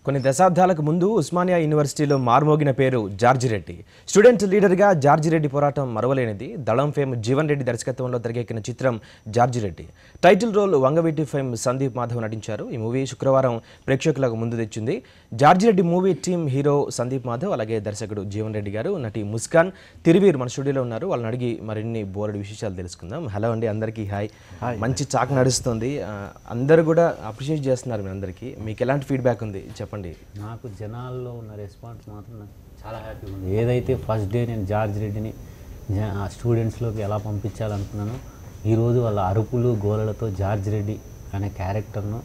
కొన్ని దశాబ్దాలకు ముందు ఉస్మానియా యూనివర్సిటీలో మార్మోగిన పేరు జార్జి రెడ్డి స్టూడెంట్ లీడర్గా జార్జి రెడ్డి పోరాటం మరవలేనిది దళం ఫేమ్ జీవన్ రెడ్డి దర్శకత్వంలో తెరకెక్కిన చిత్రం George Reddy title role Vangaveeti fame Sandeep Madhav నటించారు ఈ మూవీ శుక్రవారం ప్రేక్షకులకు ముందు తెచ్చింది George Reddy movie team hero Sandeep Madhav అలాగే దర్శకుడు జీవన్ రెడ్డి గారు నటి ముస్కాన్ తిరువీర్ మన స్టూడియోలో ఉన్నారు వాళ్ళని అడిగి మరిన్ని బోర్డు విశేషాలు తెలుసుకుందాం హలో అండి అందరికీ హాయ్ మంచి చాక్ నడుస్తుంది ఆ, అందరూ కూడా అప్రిషియేట్ చేస్తున్నారు మీ అందరికీ మీకు ఎలాంటి ఫీడ్బ్యాక్ ఉంది చెప్పండి నాకు జనాల్లో ఉన్న రెస్పాన్స్ మాత్రం నాకు చాలా హ్యాపీగా ఉంది ఏదైతే ఫస్ట్ డే నేను జార్జ్ రెడ్డిని జ- ఆ స్టూడెంట్స్లోకి ఎలా పంపించాలనుకున్నానో ఈరోజు వాళ్ళ అరుపులు గోలలతో జార్జ్ రెడ్డి అనే క్యారెక్టర్ను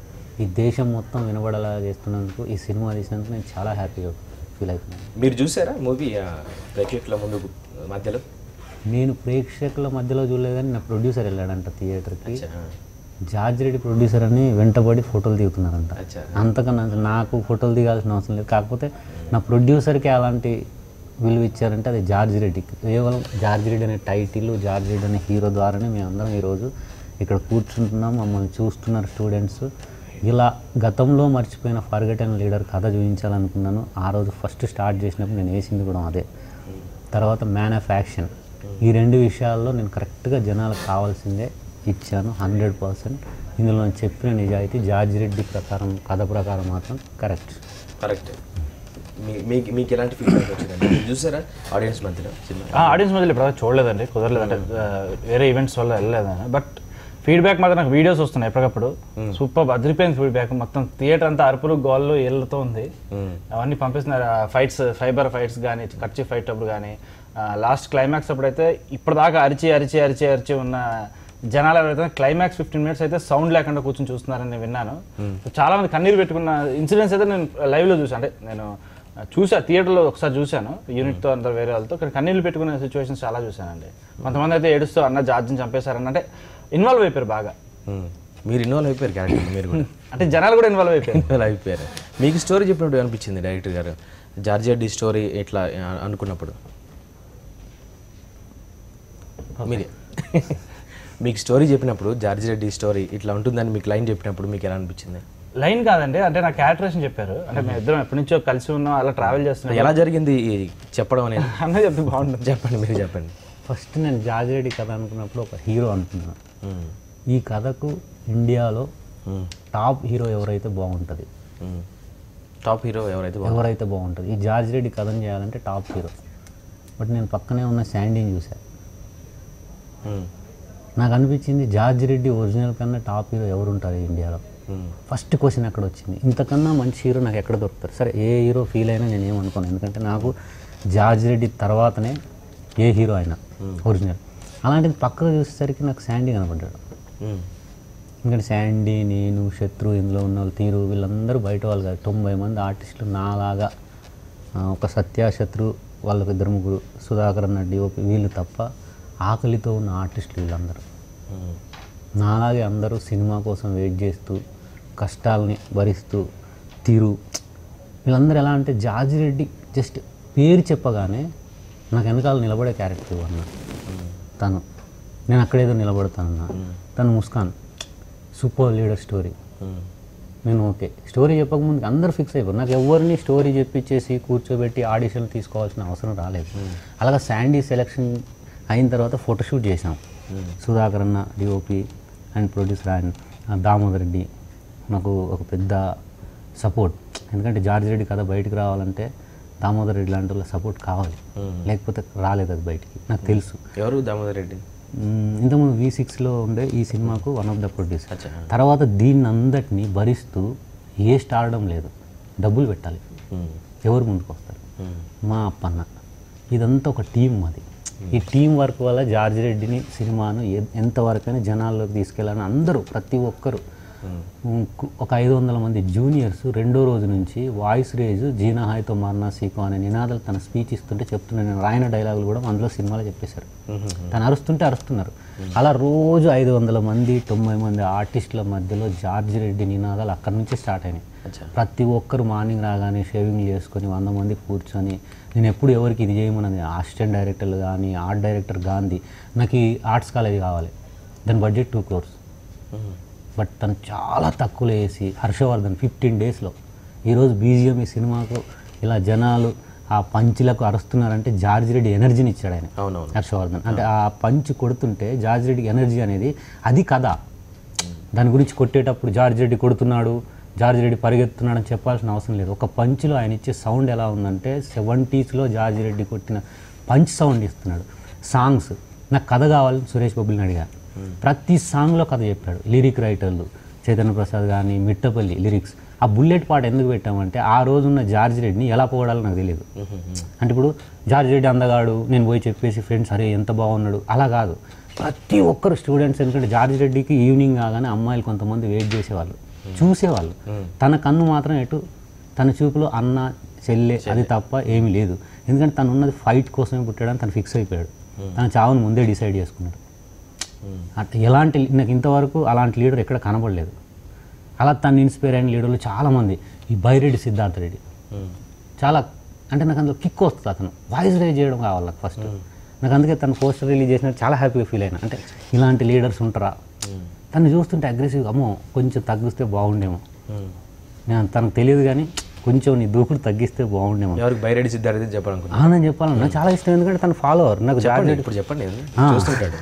ఈ దేశం మొత్తం వినబడేలా చేస్తున్నందుకు ఈ సినిమా తీసినందుకు నేను చాలా హ్యాపీగా ఫీల్ అవుతున్నాను మీరు చూసారా మూవీ ప్రేక్షకుల ముందు మధ్యలో నేను ప్రేక్షకుల మధ్యలో చూడలేదు కానీ నా ప్రొడ్యూసర్ వెళ్ళాడంట థియేటర్కి అచ్చా, జార్జ్ రెడ్డి ప్రొడ్యూసర్ అని వెంటబడి ఫోటోలు దిగుతున్నారంట అచ్చా. అంతకన్నా అసలు నాకు ఫోటోలు దిగాల్సిన అవసరం లేదు కాకపోతే నా ప్రొడ్యూసర్కి అలాంటి విలువ ఇచ్చారంటే అది జార్జ్ రెడ్డికి కేవలం జార్జ్ రెడ్డి అనే టైటిల్ జార్జ్ రెడ్డి అనే హీరో ద్వారానే మేమందరం ఈరోజు ఇక్కడ కూర్చుంటున్నాం మమ్మల్ని చూస్తున్నారు స్టూడెంట్స్ ఇలా గతంలో మర్చిపోయిన ఫర్గటన్ లీడర్ కథ చూపించాలనుకున్నాను ఆ రోజు ఫస్ట్ స్టార్ట్ చేసినప్పుడు నేను వేసింది కూడా అదే తర్వాత మ్యాన్ ఆఫ్ యాక్షన్ ఈ రెండు విషయాల్లో నేను కరెక్ట్గా జనాలకు కావాల్సిందే ఇచ్చాను హండ్రెడ్ పర్సెంట్ ఇందులో నేను చెప్పిన నిజాయితీ జార్జ్ రెడ్డి ప్రకారం కథ ప్రకారం మాత్రం కరెక్ట్ కరెక్ట్ మీ మీకు మీకు ఎలాంటి ఫీడ్బ్యాక్ వచ్చిందండి మీరు చూసారా ఆడియన్స్ మధ్యలో సినిమా ఆడియన్స్ మధ్యలో ఇప్పుడు చూడలేదండి కుదరలేదంటే ఆ, వేరే ఈవెంట్స్ వల్ల వెళ్ళలేదని బట్ ఫీడ్బ్యాక్ మాత్రం నాకు వీడియోస్ వస్తున్నాయి ఎప్పటికప్పుడు సూపర్ అదిరిపోయింది ఫీడ్బ్యాక్ మొత్తం థియేటర్ అంతా అరుపులు గోళ్ళు ఏళ్ళతో ఉంది అవన్నీ పంపిస్తున్నారు ఫైట్స్ ఫైబర్ ఫైట్స్ కానీ కర్చీ ఫైట్ అప్పుడు కానీ లాస్ట్ క్లైమాక్స్ అప్పుడైతే ఇప్పటిదాకా అరిచి అరిచి అరిచి అరిచి ఉన్న జనాలు ఎవరైతే క్లైమాక్స్ ఫిఫ్టీన్ మినిట్స్ అయితే సౌండ్ లేకుండా కూర్చొని చూస్తున్నారని నేను విన్నాను చాలా మంది కన్నీరు పెట్టుకున్న ఇన్సిడెంట్స్ అయితే నేను live లో చూసాను అంటే నేను చూసా థియేటర్లో ఒకసారి చూశాను యూనిట్తో అందరు వేరే వాళ్ళతో కానీ కన్నీళ్ళు పెట్టుకునే సిచ్యువేషన్స్ చాలా చూశానండి కొంతమంది అయితే ఏడుస్తూ అన్న జార్జిని చంపేశారని అంటే ఇన్వాల్వ్ అయిపోయారు బాగా మ్మ్. మీరు ఇన్వాల్వ్ అయిపోయారు క్యారెక్టర్ మీరు కూడా అంటే జనాలు కూడా ఇన్వాల్వ్ అయిపోయారు ఇన్వాల్వ్ అయిపోయారు మీకు స్టోరీ చెప్పినప్పుడు అనిపించింది డైరెక్టర్ గారు జార్జి రెడ్డి స్టోరీ ఇట్లా ఆ, అనుకున్నప్పుడు మీరే మీకు స్టోరీ చెప్పినప్పుడు జార్జి రెడ్డి స్టోరీ ఇట్లా ఉంటుందని మీకు లైన్ చెప్పినప్పుడు మీకు ఎలా అనిపించింది లైన్ కాదండి అంటే నా క్యారెక్టరేషన్ చెప్పారు అంటే మేము ఇద్దరం ఎప్పటి నుంచో కలిసి ఉన్నాం అలా ట్రావెల్ చేస్తున్నాం ఎలా జరిగింది ఈ చెప్పడం అనేది అన్న చెప్తే బాగుంటుంది చెప్పండి మీరు చెప్పండి ఫస్ట్ నేను జార్జ్ రెడ్డి కథ అనుకున్నప్పుడు ఒక హీరో అనుకున్నాను మ్మ్. ఈ కథకు ఇండియాలో మ్మ్. టాప్ హీరో ఎవరైతే బాగుంటుంది మ్మ్. టాప్ హీరో ఎవరైతే బాగుంటారు? ఎవరైతే బాగుంటుంది ఈ జార్జ్ రెడ్డి కథను చేయాలంటే టాప్ హీరో బట్ నేను పక్కనే ఉన్న శాండీని చూసా మ్మ్. నాకు అనిపించింది జార్జ్ రెడ్డి ఒరిజినల్ కన్నా టాప్ హీరో ఎవరు ఉంటారు ఇండియాలో మ్మ్. ఫస్ట్ క్వశ్చన్ అక్కడ వచ్చింది ఇంతకన్నా మంచి హీరో నాకు ఎక్కడ దొరుకుతారు సరే ఏ హీరో ఫీల్ అయినా నేను ఏమనుకోను ఎందుకంటే నాకు జార్జ్ రెడ్డి తర్వాతనే ఏ హీరో అయినా ఒరిజినల్ అలాంటిది పక్కకు చూసేసరికి నాకు శాండీ కనపడ్డాడు మ్మ్. ఎందుకంటే శాండీ నేను శత్రు ఇందులో ఉన్న వాళ్ళు తీరు వీళ్ళందరూ బయట వాళ్ళు కాదు తొంభై మంది ఆర్టిస్టులు నాలాగా ఆ, ఒక సత్య శత్రు వాళ్ళకి ఇద్దరు ముగ్గురు సుధాకర్ అన్న డిఓపి వీళ్ళు తప్ప ఆకలితో ఉన్న ఆర్టిస్టులు వీళ్ళందరూ మ్మ్. నాలాగే అందరూ సినిమా కోసం వెయిట్ చేస్తూ కష్టాలని భరిస్తూ తీరు వీళ్ళందరూ ఎలా అంటే జార్జి రెడ్డి జస్ట్ పేరు చెప్పగానే నాకు వెనకాల నిలబడే క్యారెక్టర్ అన్న తను నేను అక్కడేదో నిలబడతానన్నా తను ముస్కాన్ సూపర్ లీడర్ స్టోరీ మ్మ్. నేను ఓకే స్టోరీ చెప్పకముందు అందరూ ఫిక్స్ అయిపోయారు నాకు ఎవరిని స్టోరీ చెప్పించేసి కూర్చోబెట్టి ఆడిషన్ తీసుకోవాల్సిన అవసరం రాలేదు అలాగా శాండీ సెలెక్షన్ అయిన తర్వాత ఫోటోషూట్ చేసాం సుధాకర్ అన్న డిఓపి అండ్ ప్రొడ్యూసర్ ఆయన ఆ, దామోదర్ రెడ్డి నాకు ఒక పెద్ద సపోర్ట్ ఎందుకంటే జార్జ్ రెడ్డి కథ బయటికి రావాలంటే దామోదర్ రెడ్డి లాంటి వాళ్ళ సపోర్ట్ కావాలి లేకపోతే రాలేదు అది బయటికి నాకు తెలుసు ఎవరు దామోదర్ రెడ్డి మ్మ్, ఇంతకుముందు వి సిక్స్లో ఉండే ఈ సినిమాకు వన్ ఆఫ్ ద ప్రొడ్యూసర్ అచ్చా తర్వాత దీన్ని అందటినీ భరిస్తూ ఏ స్టార్డం లేదు డబ్బులు పెట్టాలి మ్మ్. ఎవరు ముందుకు వస్తారు మ్మ్. మా అప్పన్న ఇదంతా ఒక టీం మాది ఈ టీం వర్క్ వల్ల జార్జ్ రెడ్డిని సినిమాను ఎ- ఎంతవరకైనా జనాల్లోకి తీసుకెళ్ళాలని అందరూ ప్రతి ఒక్కరు ఉమ్, కు- ఒక ఐదు వందల మంది జూనియర్స్ రెండో రోజు నుంచి వాయిస్ రేజ్ జీనా హాయ్తో మార్నా సీకో అనే నినాదాలు తన స్పీచ్ ఇస్తుంటే చెప్తున్న నేను రాయన డైలాగులు కూడా అందులో సినిమాలో చెప్పేశారు తను అరుస్తుంటే అరుస్తున్నారు అలా రోజు ఐదు వందల మంది తొంభై మంది ఆర్టిస్టుల మధ్యలో జార్జ్ రెడ్డి నినాదాలు అక్కడి నుంచే స్టార్ట్ అయినాయి అచ్చా ప్రతి ఒక్కరు మార్నింగ్ రాగానే షేవింగ్ చేసుకొని వంద మంది కూర్చొని నేను ఎప్పుడు ఎవరికి ఇది చేయమన్నది అసిస్టెంట్ డైరెక్టర్లు కానీ ఆర్ట్ డైరెక్టర్ గాంధీ నాకు ఈ ఆర్ట్స్ కాలేజ్ కావాలి దాని బడ్జెట్ టూ క్రోర్స్ మ్మ్. బట్ తను చాలా తక్కువలో వేసి హర్షవర్ధన్ ఫిఫ్టీన్ డేస్లో ఈరోజు బీజిఎం ఈ సినిమాకు ఇలా జనాలు ఆ పంచులకు అరుస్తున్నారంటే జార్జ్ రెడ్డి ఎనర్జీని ఇచ్చాడు ఆయన అవునవును హర్షవర్ధన్ అంటే ఆ పంచ్ కొడుతుంటే జార్జ్ రెడ్డి ఎనర్జీ అనేది అది కథ దాని గురించి కొట్టేటప్పుడు జార్జ్ రెడ్డి కొడుతున్నాడు జార్జ్ రెడ్డి పరిగెత్తున్నాడు అని చెప్పాల్సిన అవసరం లేదు ఒక పంచ్లో ఆయన ఇచ్చే సౌండ్ ఎలా ఉందంటే సెవెంటీస్లో జార్జ్ రెడ్డి కొట్టిన పంచ్ సౌండ్ ఇస్తున్నాడు సాంగ్స్ నాకు కథ కావాలని సురేష్ బాబుని అడిగా ప్రతి సాంగ్లో కథ చెప్పాడు లిరిక్ రైటర్లు చైతన్య ప్రసాద్ కానీ మిట్టపల్లి లిరిక్స్ ఆ బుల్లెట్ పాట ఎందుకు పెట్టామంటే ఆ రోజున్న జార్జ్ రెడ్డిని ఎలా పోగడాలో నాకు తెలియదు అంటే ఇప్పుడు జార్జ్ రెడ్డి అందగాడు నేను పోయి చెప్పేసి ఫ్రెండ్స్ అరే ఎంత బాగున్నాడు అలా కాదు ప్రతి ఒక్కరు స్టూడెంట్స్ ఎందుకంటే జార్జ్ రెడ్డికి ఈవినింగ్ కాగానే అమ్మాయిలు కొంతమంది వెయిట్ చేసేవాళ్ళు చూసేవాళ్ళు తన కన్ను మాత్రం ఎటు తన చూపులో అన్న చెల్లె అది తప్ప ఏమీ లేదు ఎందుకంటే తను ఉన్నది ఫైట్ కోసమే పుట్టాడని తను ఫిక్స్ అయిపోయాడు తన చావును ముందే డిసైడ్ చేసుకున్నాడు అట్ ఎలాంటి నాకు ఇంతవరకు అలాంటి లీడర్ ఎక్కడ కనబడలేదు అలా తను ఇన్స్పైర్ అయిన లీడర్లు చాలామంది ఈ బైరెడ్డి సిద్ధార్థ రెడ్డి చాలా అంటే నాకు అందులో కిక్ వస్తుంది అతను వాయిస్ రేజ్ చేయడం కావాలి నాకు ఫస్ట్ నాకు అందుకే తను పోస్టర్ రిలీజ్ చేసినట్టు చాలా హ్యాపీగా ఫీల్ అయినా అంటే ఇలాంటి లీడర్స్ ఉంటారా తను చూస్తుంటే అగ్రెసివ్గా అమ్మో కొంచెం తగ్గిస్తే బాగుండేమో నేను తనకు తెలియదు కానీ కొంచెం నీ దూకుడు తగ్గిస్తే బాగుండేమో ఎవరికి బైరెడ్డి సిద్ధార్థ చెప్పాలనుకున్నా ఆనంద్ చెప్పాలన్నా నాకు చాలా ఇష్టం ఎందుకంటే తన ఫాలోవర్ నాకు జార్జ్ చెప్పండి ఇప్పుడు చెప్పండి చూస్తుంటాడు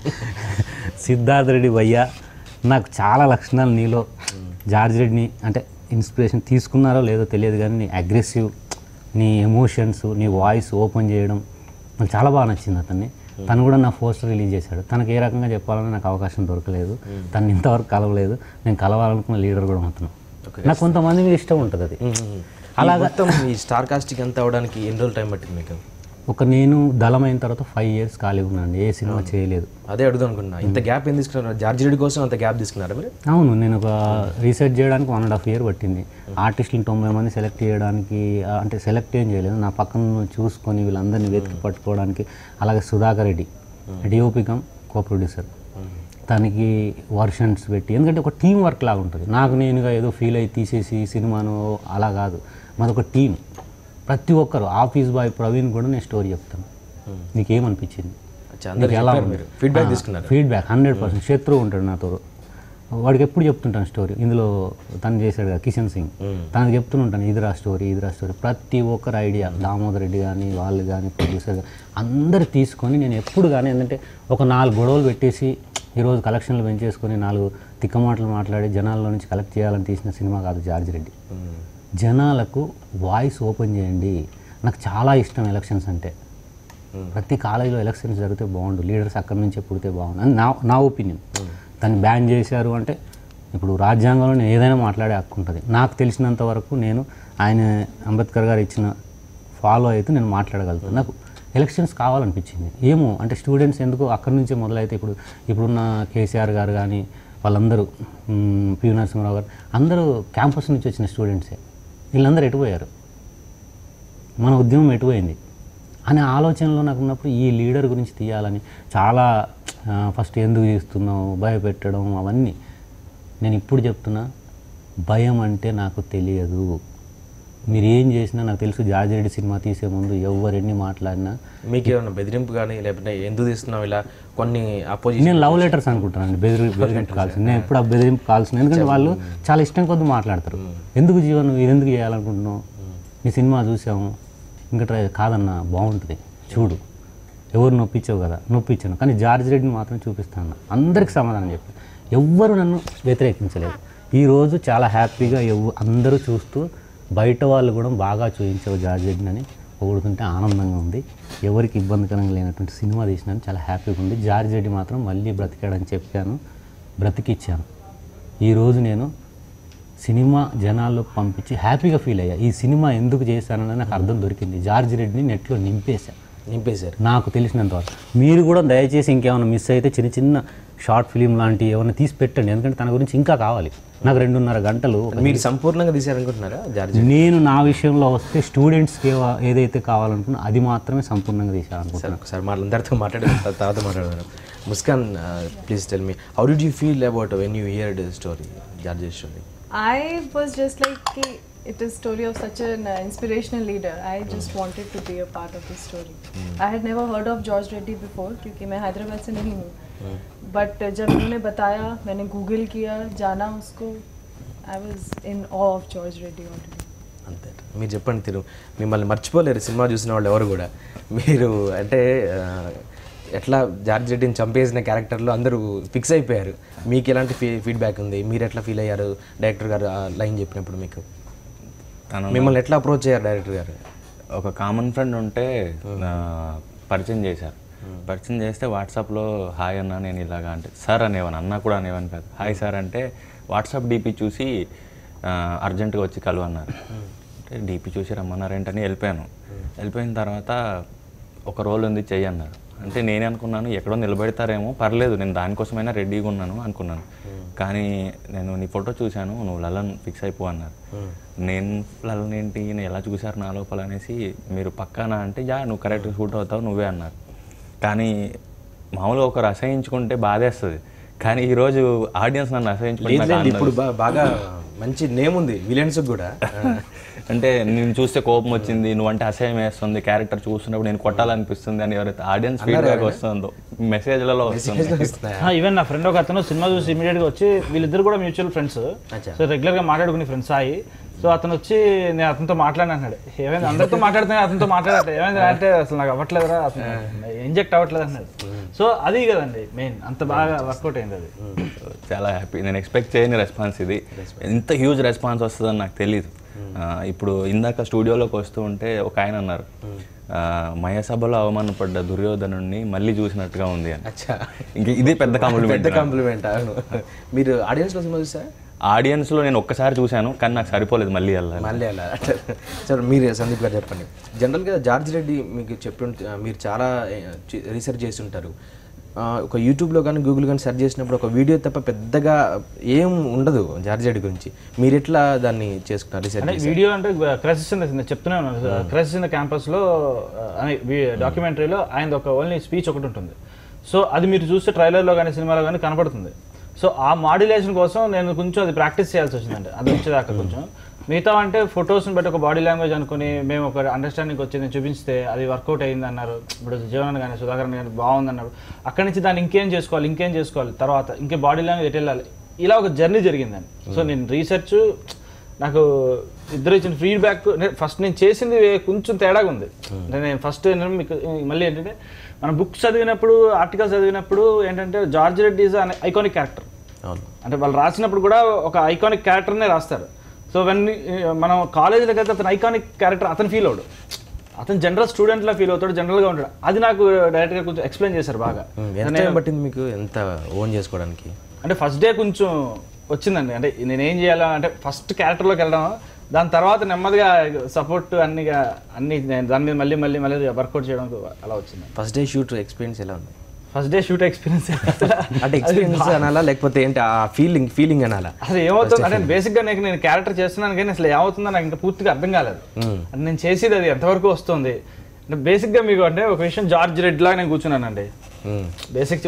సిద్ధార్థ రెడ్డి భయ్య నాకు చాలా లక్షణాలు నీలో జార్జ్ రెడ్డిని అంటే ఇన్స్పిరేషన్ తీసుకున్నారో లేదో తెలియదు కానీ నీ అగ్రెసివ్ నీ ఎమోషన్స్ నీ వాయిస్ ఓపెన్ చేయడం నాకు చాలా బాగా నచ్చింది అతన్ని తను కూడా నా పోస్టర్ రిలీజ్ చేశాడు తనకు ఏ రకంగా చెప్పాలని నాకు అవకాశం దొరకలేదు తను ఇంతవరకు కలవలేదు నేను కలవాలనుకున్న లీడర్ కూడా అవుతున్నాను నాకు కొంతమంది మీద ఇష్టం ఉంటుంది అది అలాగా మొత్తం ఈ స్టార్ కాస్టింగ్ అంతా అవడానికి ఎన్ని రోజులు టైం పట్టింది మీకు ఒక నేను దళం అయిన తర్వాత ఫైవ్ ఇయర్స్ ఖాళీగా ఉన్నాను ఏ సినిమా చేయలేదు అదే అడుగుదాం అనుకున్నా ఇంత గ్యాప్ ఏం తీసుకున్నారు జార్జ్ రెడ్డి కోసం అంత గ్యాప్ తీసుకున్నారా మీరు అవును నేను ఒక రీసెర్చ్ చేయడానికి వన్ అండ్ హాఫ్ ఇయర్ పట్టింది ఆర్టిస్టులు తొంభై మంది సెలెక్ట్ చేయడానికి ఆ, అంటే సెలెక్ట్ ఏం చేయలేదు నా పక్కన చూసుకొని వీళ్ళందరినీ వెతికి పట్టుకోవడానికి అలాగే సుధాకర్ రెడ్డి డిఓపికం కో ప్రొడ్యూసర్ తనకి వర్షన్స్ పెట్టి ఎందుకంటే ఒక టీం వర్క్ లాగా ఉంటుంది నాకు నేనుగా ఏదో ఫీల్ అయ్యి తీసేసి సినిమాను అలా కాదు మాది ఒక టీం ప్రతి ఒక్కరు ఆఫీస్ బాయ్ ప్రవీణ్ కూడా నేను స్టోరీ చెప్తాను నీకేమనిపించింది అచ్చా, అందరూ నీకు ఎలా చెప్పారు ఉంది? మీరు ఫీడ్బ్యాక్ ఆ, తీసుకున్నారు ఫీడ్బ్యాక్ హండ్రెడ్ పర్సెంట్ శత్రువు ఉంటాడు నాతో వాడికి ఎప్పుడు చెప్తుంటాను స్టోరీ ఇందులో తను చేశాడు కదా కిషన్ సింగ్ తనకు చెప్తుంటాను ఇదిరా స్టోరీ ఇదిరా స్టోరీ ప్రతి ఒక్కరు ఐడియా దామోదర్ రెడ్డి కానీ వాళ్ళు కానీ ప్రొడ్యూసర్ కానీ అందరు తీసుకొని నేను ఎప్పుడు కానీ ఏంటంటే ఒక నాలుగు గొడవలు పెట్టేసి ఈరోజు కలెక్షన్లు పెంచేసుకొని నాలుగు తిక్కమాటలు మాట్లాడి జనాల్లో నుంచి కలెక్ట్ చేయాలని తీసిన సినిమా కాదు జార్జ్ రెడ్డి జనాలకు వాయిస్ ఓపెన్ చేయండి నాకు చాలా ఇష్టం ఎలక్షన్స్ అంటే ప్రతి కాలేజీలో ఎలక్షన్స్ జరిగితే బాగుండు లీడర్స్ అక్కడి నుంచే పుడితే బాగుండు అని నా నా ఒపీనియన్ దాన్ని బ్యాన్ చేశారు అంటే ఇప్పుడు రాజ్యాంగంలో నేను ఏదైనా మాట్లాడే హక్కు ఉంటుంది నాకు తెలిసినంత వరకు నేను ఆయన అంబేద్కర్ గారు ఇచ్చిన ఫాలో అయితే నేను మాట్లాడగలుగుతాను నాకు ఎలక్షన్స్ కావాలనిపించింది ఏమో అంటే స్టూడెంట్స్ ఎందుకు అక్కడి నుంచే మొదలైతే ఇప్పుడు ఇప్పుడున్న కేసీఆర్ గారు కానీ వాళ్ళందరూ మ్, పివి నరసింహరావు గారు అందరూ క్యాంపస్ నుంచి వచ్చిన స్టూడెంట్సే వీళ్ళందరూ ఎటుపోయారు మన ఉద్యమం ఎటుపోయింది అనే ఆలోచనలో నాకు ఉన్నప్పుడు ఈ లీడర్ గురించి తీయాలని చాలా ఆ, ఫస్ట్ ఎందుకు చేస్తున్నావు భయపెట్టడం అవన్నీ నేను ఇప్పుడు చెప్తున్నా భయం అంటే నాకు తెలియదు మీరు ఏం చేసినా నాకు తెలుసు జార్జ్ రెడ్డి సినిమా తీసే ముందు ఎవరెన్ని మాట్లాడినా మీకు ఏమైనా బెదిరింపు కానీ లేకపోతే ఎందుకు తీస్తున్నావు ఇలా కొన్ని అపోజిషన్ నేను లవ్ లెటర్స్ అనుకుంటానండి బెదిరి బెదిరింపు కాల్స్ నేను ఎప్పుడు ఆ బెదిరింపు కాల్స్ ఎందుకంటే వాళ్ళు చాలా ఇష్టం కొద్ది మాట్లాడతారు ఎందుకు జీవన్ ఇది ఎందుకు చేయాలనుకుంటున్నావు నీ సినిమా చూసాము ఇంకా ట్రై కాదన్న బాగుంటుంది చూడు ఎవరు నొప్పించావు కదా నొప్పించాను కానీ జార్జ్ రెడ్డిని మాత్రం చూపిస్తాను అందరికి సమాధానం చెప్పి ఎవ్వరు నన్ను వ్యతిరేకించలేదు ఈరోజు చాలా హ్యాపీగా ఎవ్వ అందరూ చూస్తూ బయట వాళ్ళు కూడా బాగా చూపించావు జార్జ్ రెడ్డిని అని పొగుడుతుంటే ఆనందంగా ఉంది ఎవరికి ఇబ్బందికరంగా లేనటువంటి సినిమా తీసినాను చాలా హ్యాపీగా ఉంది జార్జ్ రెడ్డి మాత్రం మళ్ళీ బ్రతికాడని చెప్పాను బ్రతికిచ్చాను ఈరోజు నేను సినిమా జనాల్లో పంపించి హ్యాపీగా ఫీల్ అయ్యా ఈ సినిమా ఎందుకు చేశానని నాకు అర్థం దొరికింది జార్జ్ రెడ్డిని నెట్లో నింపేశా నింపేశారు నాకు తెలిసినంత వరకు మీరు కూడా దయచేసి ఇంకేమైనా మిస్ అయితే చిన్న చిన్న షార్ట్ ఫిలిం లాంటి ఏమైనా తీసి పెట్టండి ఎందుకంటే తన గురించి ఇంకా కావాలి నాకు రెండున్నర గంటలు ఒక మీరు సంపూర్ణంగా తీశారనుకుంటున్నారా జార్జ్ నేను నా విషయంలో వస్తే స్టూడెంట్స్కి ఏవ- ఏదైతే కావాలనుకున్నా అది మాత్రమే సంపూర్ణంగా తీశాను సార్ ఒకసారి వాళ్ళందరితో మాట్లాడిన తర్వాత- తర్వాత మాట్లాడదాం Muskaan please tell me how did you feel about when you heard story George story I was just like, "Ki, it is story of such an uh, inspirational leader. I just wanted to be a part of this story. I had never heard of George Reddy before क्योंकि मैं हैदराबाद से नहीं हूँ but जब उन्होंने बताया मैंने Google किया जाना उसको I was in of George Reddy already అంతే మీరు చెప్పండి తిరు మిమ్మల్ని మర్చిపోలేరు సినిమా చూసిన వాళ్ళు ఎవరు కూడా మీరు అంటే ఆ, ఎట్లా జార్జ్ రెడ్డిని చంపేసిన క్యారెక్టర్లో అందరూ ఫిక్స్ అయిపోయారు మీకు ఎలాంటి ఫీ ఫీడ్బ్యాక్ ఉంది మీరు ఎట్లా ఫీల్ అయ్యారు డైరెక్టర్ గారు ఆ లైన్ చెప్పినప్పుడు మీకు తను మిమ్మల్ని ఎట్లా అప్రోచ్ అయ్యారు డైరెక్టర్ గారు ఒక కామన్ ఫ్రెండ్ ఉంటే ఆ, పరిచయం చేశారు పరిచయం చేస్తే వాట్సాప్లో హాయ్ అన్న నేను ఇలాగా అంటే సార్ అనేవాను అన్న కూడా అనేవాను కాదు హాయ్ సార్ అంటే వాట్సాప్ డీపీ చూసి ఆ, అర్జెంటుగా వచ్చి కలువు అన్నారు అంటే డీపీ చూసి రమ్మన్నారేంటని వెళ్ళిపోయాను వెళ్ళిపోయిన తర్వాత ఒక రోల్ ఉంది చెయ్యి అన్నారు అంటే నేనే అనుకున్నాను ఎక్కడో నిలబెడతారేమో పర్లేదు నేను దానికోసమైనా రెడీగా ఉన్నాను అనుకున్నాను కానీ నేను నీ ఫోటో చూశాను నువ్వు లలన్ ఫిక్స్ అయిపో అన్నారు నేను లలన్ ఏంటి నేను ఎలా చూశారు నా లోపల అనేసి మీరు పక్కన అంటే యా నువ్వు కరెక్ట్ షూట్ అవుతావు నువ్వే అన్నారు కానీ మామూలుగా ఒకరు అసహించుకుంటే బాధేస్తుంది కానీ ఈరోజు ఆడియన్స్ నన్ను అసహించుకుంటే నాకు లేదులేండి, ఆనందం. ఇప్పుడు బా- బాగా మంచి నేమ్ ఉంది విలన్స్ కూడా అంటే నేను చూస్తే కోపం వచ్చింది నువ్వంటే అసహ్యం వేస్తుంది క్యారెక్టర్ చూస్తున్నప్పుడు నేను కొట్టాలనిపిస్తుంది అని ఎవరైతే ఆడియన్స్ ఫీడ్బ్యాక్ వస్తుందో మెసేజ్లలో వస్తుంది వస్తున్నాయా? ఈవెన్ నా ఫ్రెండ్ ఒక అతను సినిమా చూసి ఇమీడియట్ గా వచ్చి వీళ్ళిద్దరు కూడా మ్యూచువల్ ఫ్రెండ్స్ అచ్చా. సో రెగ్యులర్ గా మాట్లాడుకునే ఫ్రెండ్స్ సాయి సో అతను వచ్చి నేను అతనితో మాట్లాడిన అన్నాడు ఏమైంది అందరితో మాట్లాడుతున్నా అతనితో మాట్లాడట ఏమైంది అంటే అసలు నాకు అవ్వట్లేదురా అసలు ఇంజెక్ట్ అవ్వట్లేదు అన్నాడు సో అది కదండి మెయిన్ అంత బాగా వర్కౌట్ అయింది అది చాలా హ్యాపీ నేను ఎక్స్పెక్ట్ చేయని రెస్పాన్స్ ఇది ఎంత హ్యూజ్ రెస్పాన్స్ వస్తుందని నాకు తెలియదు ఆ, ఇప్పుడు ఇందాక స్టూడియోలోకి వస్తూ ఉంటే ఒక ఆయన అన్నారు ఆ, మయసభలో అవమానపడ్డ దుర్యోధనుడిని మళ్ళీ చూసినట్టుగా ఉంది అని అచ్చా ఇంక ఇది పెద్ద కాంప్లిమెంట్ పెద్ద కాంప్లిమెంట్ అవును మీరు ఆడియన్స్లో సినిమా చూసారా ఆడియన్స్లో నేను ఒక్కసారి చూశాను కానీ నాకు సరిపోలేదు మళ్ళీ వెళ్ళాలి మళ్ళీ అలా సార్ మీరు సందీప్ గారు చెప్పండి జనరల్గా జార్జ్ రెడ్డి మీకు చెప్పి మీరు చాలా రీసెర్చ్ చేసి ఉంటారు ఆ, ఒక యూట్యూబ్లో కానీ గూగుల్ కానీ సెర్చ్ చేసినప్పుడు ఒక వీడియో తప్ప పెద్దగా ఏం ఉండదు జార్జ్ రెడ్డి గురించి మీరు ఎట్లా దాన్ని చేసుకున్నారు రీసెర్చ్ అంటే వీడియో అంటే క్రైసిస్ ఇన్ నేను చెప్తూనే ఉన్నాను క్రైసిస్ ఇన్ క్యాంపస్ లో ఆ, అనే డాక్యుమెంటరీలో ఆయన ఒక ఓన్లీ స్పీచ్ ఒకటి ఉంటుంది సో అది మీరు చూస్తే ట్రైలర్లో కానీ సినిమాలో కానీ కనపడుతుంది సో ఆ మాడ్యులేషన్ కోసం నేను కొంచెం అది ప్రాక్టీస్ చేయాల్సి వచ్చిందండి అది వచ్చేదాకా కొంచెం మిగతా అంటే ఫొటోస్ని బట్టి ఒక బాడీ లాంగ్వేజ్ అనుకుని మేము ఒక అండర్స్టాండింగ్ వచ్చి నేను చూపిస్తే అది వర్కౌట్ అయింది అన్నారు ఇప్పుడు జీవన్ కానీ సుధాకర్ కానీ బాగుంది అన్నారు అక్కడి నుంచి దాన్ని ఇంకేం చేసుకోవాలి ఇంకేం చేసుకోవాలి తర్వాత ఇంకే బాడీ లాంగ్వేజ్ ఎటు వెళ్ళాలి ఇలా ఒక జర్నీ జరిగిందండి సో నేను రీసెర్చ్ నాకు ఇద్దరు ఇచ్చిన ఫీడ్బ్యాక్ ఫస్ట్ నేను చేసింది వే- కొంచెం తేడాగా ఉంది అంటే నేను ఫస్ట్ మీకు మళ్ళీ ఏంటంటే మనం బుక్స్ చదివినప్పుడు ఆర్టికల్స్ చదివినప్పుడు ఏంటంటే జార్జ్ రెడ్డి ఈజ్ అనే ఐకానిక్ క్యారెక్టర్ అవును అంటే వాళ్ళు రాసినప్పుడు కూడా ఒక ఐకానిక్ క్యారెక్టర్నే రాస్తారు సో వెన్ మనం కాలేజీలోకి అయితే అతను ఐకానిక్ క్యారెక్టర్ అతను ఫీల్ అవడు అతను జనరల్ స్టూడెంట్లా ఫీల్ అవుతాడు జనరల్గా ఉంటాడు అది నాకు డైరెక్ట్గా కొంచెం ఎక్స్ప్లెయిన్ చేశారు బాగా ఎంత టైం పట్టింది మీకు ఎంత ఓన్ చేసుకోవడానికి అంటే ఫస్ట్ డే కొంచెం వచ్చిందండి అంటే నేను ఏం చేయాలా అంటే ఫస్ట్ క్యారెక్టర్లోకి వెళ్ళడం దాని తర్వాత నెమ్మదిగా సపోర్ట్ అన్నిగా అన్ని నేను దాని మీద మళ్ళీ మళ్ళీ మళ్ళీ వర్కౌట్ చేయడం అలా వచ్చింది ఫస్ట్ డే షూట్ ఎక్స్పీరియన్స్ ఎలా ఉంది ఫస్ట్ డే షూట్ ఎక్స్పీరియన్స్ అంటే ఎక్స్పీరియన్స్ అనాలా లేకపోతే ఏంటి ఆ ఫీలింగ్ ఫీలింగ్ అనాలా అసలు ఏమవుతుంది అంటే బేసిక్గా నాకు నేను క్యారెక్టర్ చేస్తున్నాను కానీ అసలు ఏమవుతుందో నాకు ఇంకా పూర్తిగా అర్థం కాలేదు అంటే నేను చేసేది అది ఎంతవరకు వస్తుంది అంటే బేసిక్గా మీకు అంటే ఒక విషయం జార్జ్ రెడ్ లాగా నేను కూర్చున్నానండి మ్మ్. బేసిక్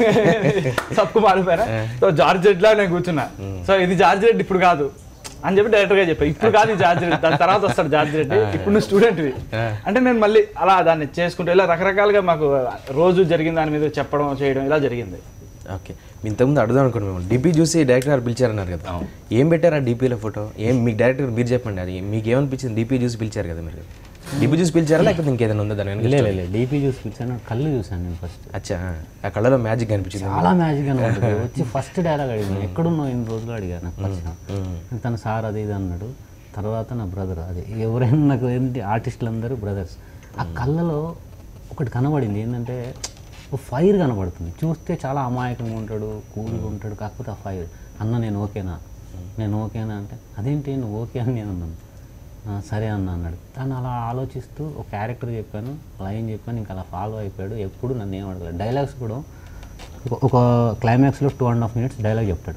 తప్పు మారిపోయారా సో జార్జ్ రెడ్ లాగా నేను కూర్చున్నా సో ఇది జార్జ్ రెడ్డి ఇప్పుడు కాదు అని చెప్పి డైరెక్టర్ గా చెప్పా ఇప్పుడు కాదు ఈ జార్జ్ రెడ్డి దాని తర్వాత వస్తాడు జార్జ్ రెడ్డి ఇప్పుడు నువ్వు స్టూడెంట్ అంటే నేను మళ్ళీ అలా దాన్ని చేసుకుంటూ ఇలా రకరకాలుగా మాకు రోజు జరిగిన దాని మీద చెప్పడం చేయడం ఇలా జరిగింది ఓకే మీ ఇంతకుముందు అడుగుదాం అనుకోండి మేము డిపి చూసి డైరెక్టర్ గారు పిలిచారన్నారు కదా ఏం పెట్టారు ఆ డిపిలో ఫోటో ఏం మీకు డైరెక్టర్ మీరు చెప్పండి అది మీకు ఏమనిపించింది డిపి చూసి పిలిచారు కదా మీరు డిపి చూసి పిలిచారా లేకపోతే ఇంకేదైనా ఉందా దాని వెనక లేదు లేదు డీపీ చూసి పిలిచాను కళ్ళు చూశాను నేను ఫస్ట్ అచ్చా ఆ కళ్ళలో మ్యాజిక్ కనిపించింది చాలా మ్యాజిక్ అని ఉంటుంది వచ్చి ఫస్ట్ డైలాగ్ అడిగాను ఎక్కడున్నావు ఇన్ని రోజులు అడిగాను నాకు ఫస్ట్ తన సార్ అది ఇది అన్నాడు తర్వాత నా బ్రదర్ అది ఎవరైనా నాకు ఏంటి ఆర్టిస్టులు అందరూ బ్రదర్స్ ఆ కళ్ళలో ఒకటి కనబడింది ఏంటంటే ఒక ఫైర్ కనబడుతుంది చూస్తే చాలా అమాయకంగా ఉంటాడు కూల్గా ఉంటాడు కాకపోతే ఆ ఫైర్ అన్న నేను ఓకేనా నేను ఓకేనా అంటే అదేంటి నువ్వు ఓకే అని నేను అన్నాను "ఆ, సరే అన్న అన్నాడు తను అలా ఆలోచిస్తూ ఒక క్యారెక్టర్ చెప్పాను లైన్ చెప్పాను ఇంకా అలా ఫాలో అయిపోయాడు ఎప్పుడు నన్ను ఏం అడగలేదు డైలాగ్స్ కూడా ఒక- ఒక క్లైమాక్స్లో two and half minutes dialogue చెప్తాడు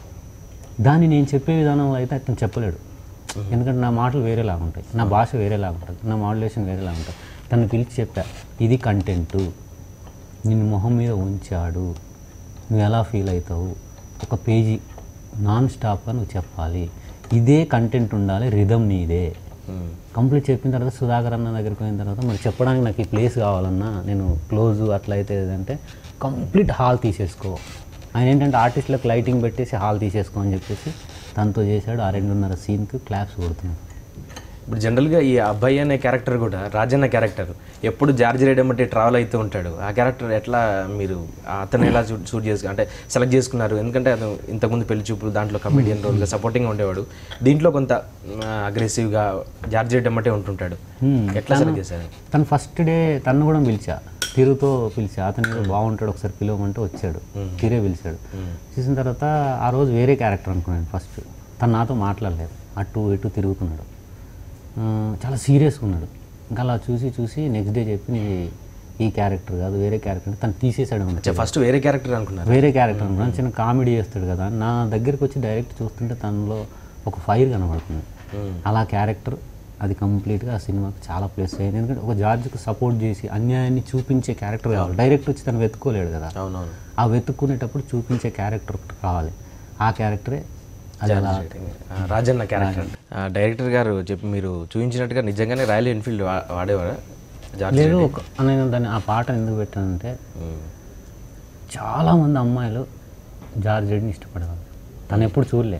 దాన్ని నేను చెప్పే విధానంలో అయితే అతను చెప్పలేడు ఎందుకంటే నా మాటలు వేరేలాగా ఉంటాయి నా భాష వేరేలాగా ఉంటుంది నా మాడ్యులేషన్ వేరేలాగా ఉంటుంది తను పిలిచి చెప్పా ఇది కంటెంటు నిన్ను మొహం మీద ఉంచాడు నువ్వు ఎలా ఫీల్ అవుతావు ఒక పేజీ నాన్ స్టాప్గా నువ్వు చెప్పాలి ఇదే కంటెంట్ ఉండాలి రిధం నీదే కంప్లీట్ చెప్పిన తర్వాత సుధాకర్ అన్న దగ్గరికి పోయిన తర్వాత మరి చెప్పడానికి నాకు ఈ ప్లేస్ కావాలన్నా నేను క్లోజ్ అట్లా అయితే ఏదంటే కంప్లీట్ హాల్ తీసేసుకో ఆయన ఏంటంటే ఆర్టిస్టులకు లైటింగ్ పెట్టేసి హాల్ తీసేసుకో అని చెప్పేసి తనతో చేశాడు ఆ రెండున్నర సీన్కి క్లాప్స్ కొడుతున్నాడు ఇప్పుడు జనరల్గా ఈ అబ్బాయి అనే క్యారెక్టర్ కూడా రాజన్న క్యారెక్టర్ ఎప్పుడు జార్జి రేడియం బట్టి ట్రావెల్ అవుతూ ఉంటాడు ఆ క్యారెక్టర్ ఎట్లా మీరు అతను ఎలా షూట్ షూట్ చేసుకు అంటే సెలెక్ట్ చేసుకున్నారు ఎందుకంటే అతను ఇంతకుముందు పెళ్లి చూపులు దాంట్లో కమెడియన్ రోల్గా సపోర్టింగ్గా ఉండేవాడు దీంట్లో కొంత అగ్రెసివ్గా జార్జి రేడియం బట్టే ఉంటుంటాడు ఎట్లా సెలెక్ట్ చేశారు తను ఫస్ట్ డే తను కూడా పిలిచా తిరుతో పిలిచా అతను ఏదో బాగుంటాడు ఒకసారి పిలవమంటే వచ్చాడు తిరే పిలిచాడు చూసిన తర్వాత ఆ రోజు వేరే క్యారెక్టర్ అనుకున్నాను ఫస్ట్ తను నాతో మాట్లాడలేదు అటు ఇటు తిరుగుతున్నాడు ఆ, చాలా సీరియస్గా ఉన్నాడు ఇంకా అలా చూసి చూసి నెక్స్ట్ డే చెప్పి "నీది ఈ క్యారెక్టర్ కాదు వేరే క్యారెక్టర్ తను తీసేసాడు అన్నమాట. ఫస్ట్ వేరే క్యారెక్టర్ అనుకున్నారు వేరే క్యారెక్టర్ అనుకున్నాను చిన్న కామెడీ చేస్తాడు కదా నా దగ్గరికి వచ్చి డైరెక్ట్ చూస్తుంటే తనలో ఒక ఫైర్ కనబడుతుంది అలా క్యారెక్టర్ అది కంప్లీట్గా ఆ సినిమాకి చాలా ప్లస్ అయ్యింది ఎందుకంటే ఒక జార్జ్కి సపోర్ట్ చేసి అన్యాయాన్ని చూపించే క్యారెక్టర్ కావాలి డైరెక్ట్ వచ్చి తను వెతుక్కోలేడు కదా అవునవును ఆ వెతుక్కునేటప్పుడు చూపించే క్యారెక్టర్ ఒకటి కావాలి ఆ క్యారెక్టరే అది అలా ఆ, రాజన్న క్యారెక్టర్ డైరెక్టర్ గారు చెప్పి మీరు చూపించినట్టుగా నిజంగానే రాయల్ ఎన్ఫీల్డ్ వా- వాడేవారా జార్జి లేదు ఒక నేను దాన్ని ఆ పాట ఎందుకు పెట్టానంటే చాలామంది అమ్మాయిలు జార్జ్ రెడ్డిని ఇష్టపడేవాళ్ళు తను ఎప్పుడు చూడలే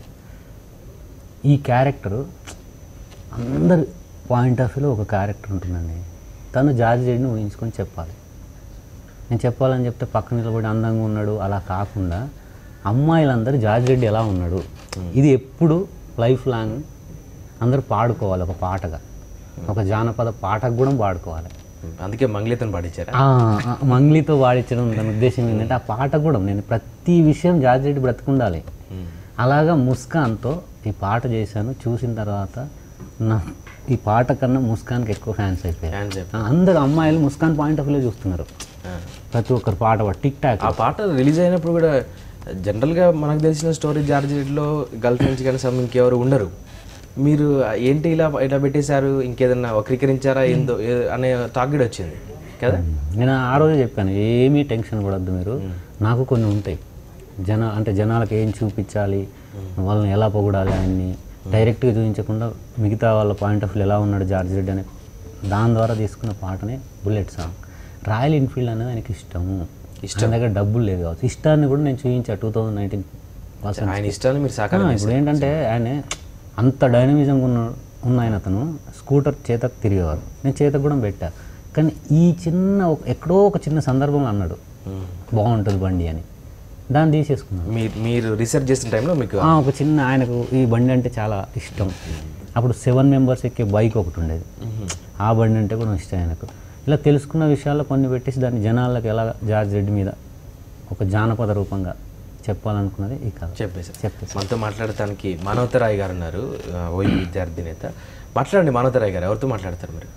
ఈ క్యారెక్టరు అందరి పాయింట్ ఆఫ్ వ్యూలో ఒక క్యారెక్టర్ ఉంటుందండి తను జార్జ్ రెడ్డిని ఊహించుకొని చెప్పాలి నేను చెప్పాలని చెప్తే పక్క నిలబడి అందంగా ఉన్నాడు అలా కాకుండా అమ్మాయిలందరూ జార్జ్ రెడ్డి ఎలా ఉన్నాడు ఇది ఎప్పుడు లైఫ్ లాంగ్ అందరూ పాడుకోవాలి ఒక పాటగా ఒక జానపద పాటకు కూడా పాడుకోవాలి అందుకే మంగళితను పాడించారా ఆ, ఆ, మంగ్లీతో వాడించడం దాని ఉద్దేశం ఏంటంటే ఆ పాట కూడా నేను ప్రతి విషయం జార్జ్ రెడ్డి బ్రతుకుండాలి అలాగా ముస్కాన్తో ఈ పాట చేశాను చూసిన తర్వాత నా ఈ పాట కన్నా ముస్కాన్కి ఎక్కువ ఫ్యాన్స్ అయిపోయారు Fans అయిపోయారు. ఆ, అందరు అమ్మాయిలు ముస్కాన్ పాయింట్ ఆఫ్ వ్యూలో చూస్తున్నారు ప్రతి ఒక్కరు పాట పాడు టిక్ టాక్ ఆ పాట రిలీజ్ అయినప్పుడు కూడా జనరల్గా మనకు తెలిసిన స్టోరీ జార్జిలో గర్ల్ ఫ్రెండ్స్ కానీ సమ్ ఇంకెవరు ఉండరు మీరు ఏంటి ఇలా ఇలా పెట్టేశారు ఇంకేదన్నా వక్రీకరించారా ఏందో ఏ- అనే టార్గెట్ వచ్చింది కదా నేను ఆ రోజే చెప్పాను ఏమీ టెన్షన్ పడద్దు మీరు నాకు కొన్ని ఉంటాయి జన అంటే జనాలకు ఏం చూపించాలి వాళ్ళని ఎలా పొగడాలి ఆయన్ని డైరెక్ట్గా చూపించకుండా మిగతా వాళ్ళ పాయింట్ ఆఫ్ వ్యూ ఎలా ఉన్నాడు జార్జ్ రెడ్డి అనే దాని ద్వారా తీసుకున్న పాటనే బుల్లెట్ సాంగ్ రాయల్ ఎన్ఫీల్డ్ అనేది ఆయనకి ఇష్టము ఇష్టం దగ్గర డబ్బులు లేదు కావచ్చు ఇష్టాన్ని కూడా నేను చూపించా టూ థౌజండ్ నైన్టీన్ ఆయన ఇష్టాన్ని మీరు సాకారం ఇప్పుడు ఏంటంటే ఆయన అంత డైనమిజం ఉన్న ఉన్న ఆయన అతను స్కూటర్ చేతకు తిరిగేవారు నేను చేతకు కూడా పెట్టా కానీ ఈ చిన్న ఒక- ఎక్కడో ఒక చిన్న సందర్భంలో అన్నాడు బాగుంటుంది బండి అని దాన్ని తీసేసుకున్నాను మీరు మీరు రీసెర్చ్ చేసిన టైంలో మీకు ఆ, ఒక చిన్న ఆయనకు ఈ బండి అంటే చాలా ఇష్టం అప్పుడు సెవెన్ మెంబర్స్ ఎక్కే బైక్ ఒకటి ఉండేది ఆ బండి అంటే కూడా ఇష్టం ఆయనకు ఇలా తెలుసుకున్న విషయాల్లో కొన్ని పెట్టేసి దాన్ని జనాలకు ఎలా జార్జ్ రెడ్డి మీద ఒక జానపద రూపంగా చెప్పాలనుకున్నది ఈ కథ చెప్పేశారు చెప్పేసి మనతో మాట్లాడటానికి మానవతరాయ్ గారు ఉన్నారు ఆ, ఓయూ విద్యార్థి నేత మాట్లాడండి మానవతరాయ్ గారు ఎవరితో మాట్లాడతారు మీరు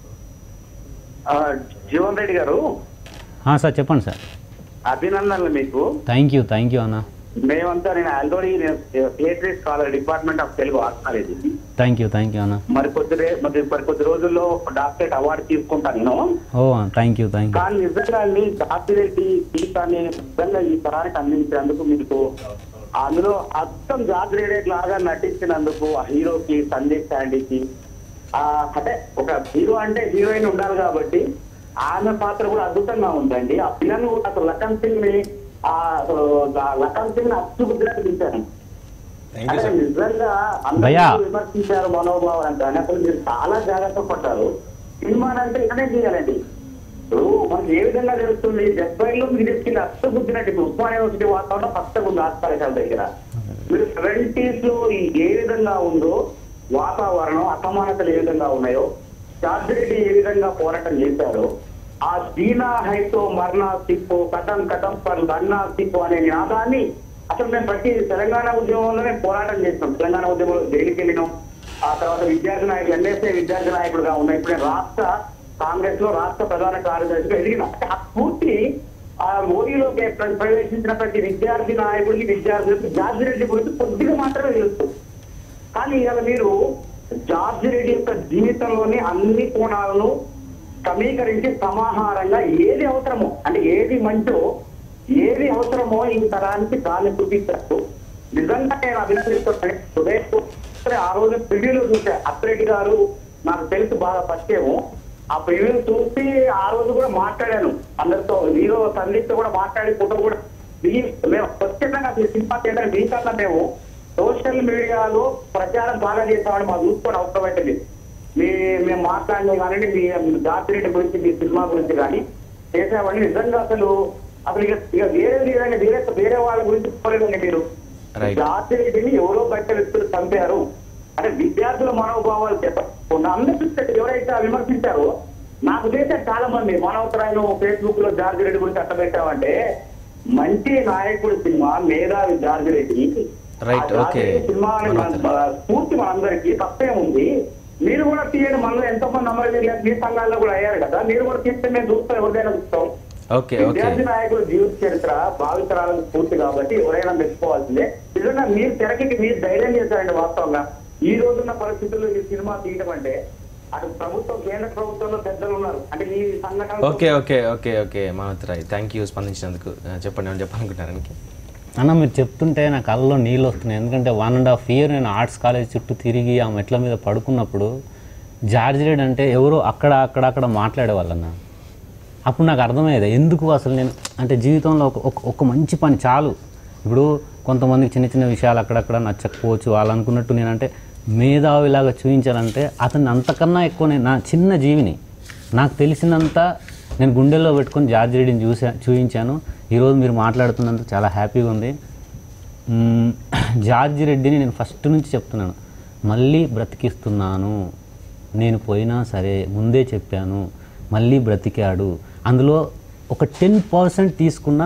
ఆ, జీవన్ రెడ్డి గారు ఆ, సార్ చెప్పండి సార్ అభినందనలు మీకు థ్యాంక్ యూ థ్యాంక్ యూ అన్న మేమంతా నేను already theatre scholar department of Telugu arts college thank you thank you అన్న మరి కొద్ది రే- మరి మరి కొద్ది రోజుల్లో డాక్టరేట్ అవార్డు తీసుకుంటాను నేను ఓ థ్యాంక్ యూ థ్యాంక్ యూ కానీ నిజంగా అండి జాతిరెడ్డి గీతాన్ని నిజంగా ఈ తరానికి అందించినందుకు మీకు అందులో అర్థం జాతిరెడ్డి లాగా నటించినందుకు ఆ హీరోకి సందీప్ శాండీకి ఆ అంటే ఒక హీరో అంటే హీరోయిన్ ఉండాలి కాబట్టి ఆమె పాత్ర కూడా అద్భుతంగా ఉందండి ఆ పిల్లను అసలు లఖన్ సింగ్ ని ఆ అసలు ఆ లఖన్ సింగ్ ని అచ్చుబుద్ధిగా తీశాను అంటే నిజంగా భయ్యా. అందరూ విమర్శించారు మనోభావం అంటే కానీ అసలు మీరు చాలా జాగ్రత్త పడ్డారు సినిమా అంటే ఇక్కడే చేయాలండి ఇప్పుడు మనకి ఏ విధంగా తెలుస్తుంది డెబ్బై లో మీరు తీసుకెళ్ళి అస్త బుద్ధినట్టు ఇప్పుడు ఉస్మాన్ యూనివర్సిటీ వాతావరణం ఫస్ట్ ఉంది ఆస్పాలశాల దగ్గర మీరు సెవెంటీస్ లో ఈ ఏ విధంగా ఉందో వాతావరణం అసమానతలు ఏ విధంగా ఉన్నాయో రెడ్డి ఏ విధంగా పోరాటం చేశారో ఆ దీనా హైతో మర్నా సిప్పు కథం కథం పర్ లన్నా సిప్పు అనే నినాదాన్ని అసలు మేము ప్రతి తెలంగాణ ఉద్యమంలోనే పోరాటం చేసినాం తెలంగాణ ఉద్యమంలో జైలుకి వెళ్ళినాం ఆ తర్వాత విద్యార్థి నాయకుడు ఎన్ఎస్ఏ విద్యార్థి నాయకుడుగా ఉన్నా ఇప్పుడు నేను రాష్ట్ర కాంగ్రెస్ లో రాష్ట్ర ప్రధాన కార్యదర్శిగా ఎదిగిన అంటే ఆ స్ఫూర్తి ఆ మోడీలోకి ప్ర- ప్రవేశించిన ప్రతి విద్యార్థి నాయకుడికి విద్యార్థులకు జార్జి రెడ్డి గురించి కొద్దిగా మాత్రమే తెలుసు కానీ ఇవాళ మీరు జార్జ్ రెడ్డి యొక్క జీవితంలోని అన్ని కోణాలను సమీకరించి సమాహారంగా ఏది అవసరమో అంటే ఏది మంచో ఏది అవసరమో ఈ తరానికి దాన్ని చూపించారు నిజంగా నేను అభినందిస్తున్నాను ఉదయం ఆ రోజు ప్రివ్యూలో చూసా అప్రెడ్డి గారు నాకు తెలుసు బాగా పరిచయము ఆ ప్రివ్యూ చూసి ఆ రోజు కూడా మాట్లాడాను అందరితో హీరో సందీప్తో కూడా మాట్లాడి ఫోటో కూడా దిగి మేము ఖచ్చితంగా అసలు సినిమా థియేటర్ దీనికన్నా మేము సోషల్ మీడియాలో ప్రచారం బాగా చేస్తామని మా చూసుకోవడం అవసరమైంది మీ మేము మాట్లాడిన కానీ మీ జాతిరెడ్డి గురించి మీ సినిమా గురించి కానీ చేసేవాడిని నిజంగా అసలు అసలు ఇక ఇక వేరే లేదండి వేరే వేరే వాళ్ళ గురించి చెప్పలేదండి మీరు Right. జాతిరెడ్డిని ఎవరో బయట వ్యక్తులు చంపారు అంటే విద్యార్థుల మనోభావాలు చెప్పకుండా అందరూ చూస్తే ఎవరైతే విమర్శించారో నాకు చేసే చాలా మంది మనోత్తరాయను ఫేస్బుక్ లో జార్జి రెడ్డి గురించి అట్ట పెట్టామంటే మంచి నాయకుడు సినిమా మేధావి జార్జి రెడ్డి Right, ఆ జార్జి okay. రెడ్డి సినిమా అనే మన మనోత్తరం. స్ఫూర్తి మనందరికీ తప్పేముంది మీరు కూడా తీయండి మనలో ఎంతో మంది అమలు మీ సంఘాల్లో కూడా అయ్యారు కదా మీరు కూడా తీస్తే మేము చూస్తాం ఎవరికైనా చూస్తాం ఓకే ఓకే విద్యార్థి నాయకుల జీవిత చరిత్ర భావితరాలకు పూర్తి కాబట్టి ఎవరైనా మెచ్చుకోవాల్సిందే నిజంగా మీరు తెరకి మీరు ధైర్యం చేశారండి వాస్తవంగా ఈ రోజున్న పరిస్థితుల్లో ఈ సినిమా తీయడం అంటే అటు ప్రభుత్వం కేంద్ర ప్రభుత్వంలో పెద్దలు ఉన్నారు అంటే ఈ సంఘటన ఓకే ఓకే ఓకే ఓకే మానవతరాయ్ థ్యాంక్ యూ స్పందించినందుకు ఆ, చెప్పండి ఏమని చెప్పాలనుకుంటున్నారనికి అన్న మీరు చెప్తుంటే నా కళ్ళలో నీళ్ళు వస్తున్నాయి ఎందుకంటే వన్ అండ్ హాఫ్ ఇయర్ నేను ఆర్ట్స్ కాలేజ్ చుట్టూ తిరిగి ఆ మెట్ల మీద పడుకున్నప్పుడు జార్జ్ రెడ్ అంటే ఎవరో అక్కడ అక్కడ అక్కడ మాట్లాడేవాళ్ళన్న అప్పుడు నాకు అర్థమయ్యేది ఎందుకు అసలు నేను అంటే జీవితంలో ఒక ఒక- ఒక మంచి పని చాలు ఇప్పుడు కొంతమందికి చిన్న చిన్న విషయాలు అక్కడక్కడ నచ్చకపోవచ్చు వాళ్ళు అనుకున్నట్టు నేనంటే మేధావిలాగా చూపించాలంటే అతన్ని అంతకన్నా ఎక్కువ నేను నా చిన్న జీవిని నాకు తెలిసినంత నేను గుండెల్లో పెట్టుకొని జార్జ్ రెడ్డిని చూసా చూపించాను ఈరోజు మీరు మాట్లాడుతున్నందుకు చాలా హ్యాపీగా ఉంది మ్మ్, జార్జి రెడ్డిని నేను ఫస్ట్ నుంచి చెప్తున్నాను మళ్ళీ బ్రతికిస్తున్నాను నేను పోయినా సరే ముందే చెప్పాను మళ్ళీ బ్రతికాడు అందులో ఒక టెన్ పర్సెంట్ తీసుకున్న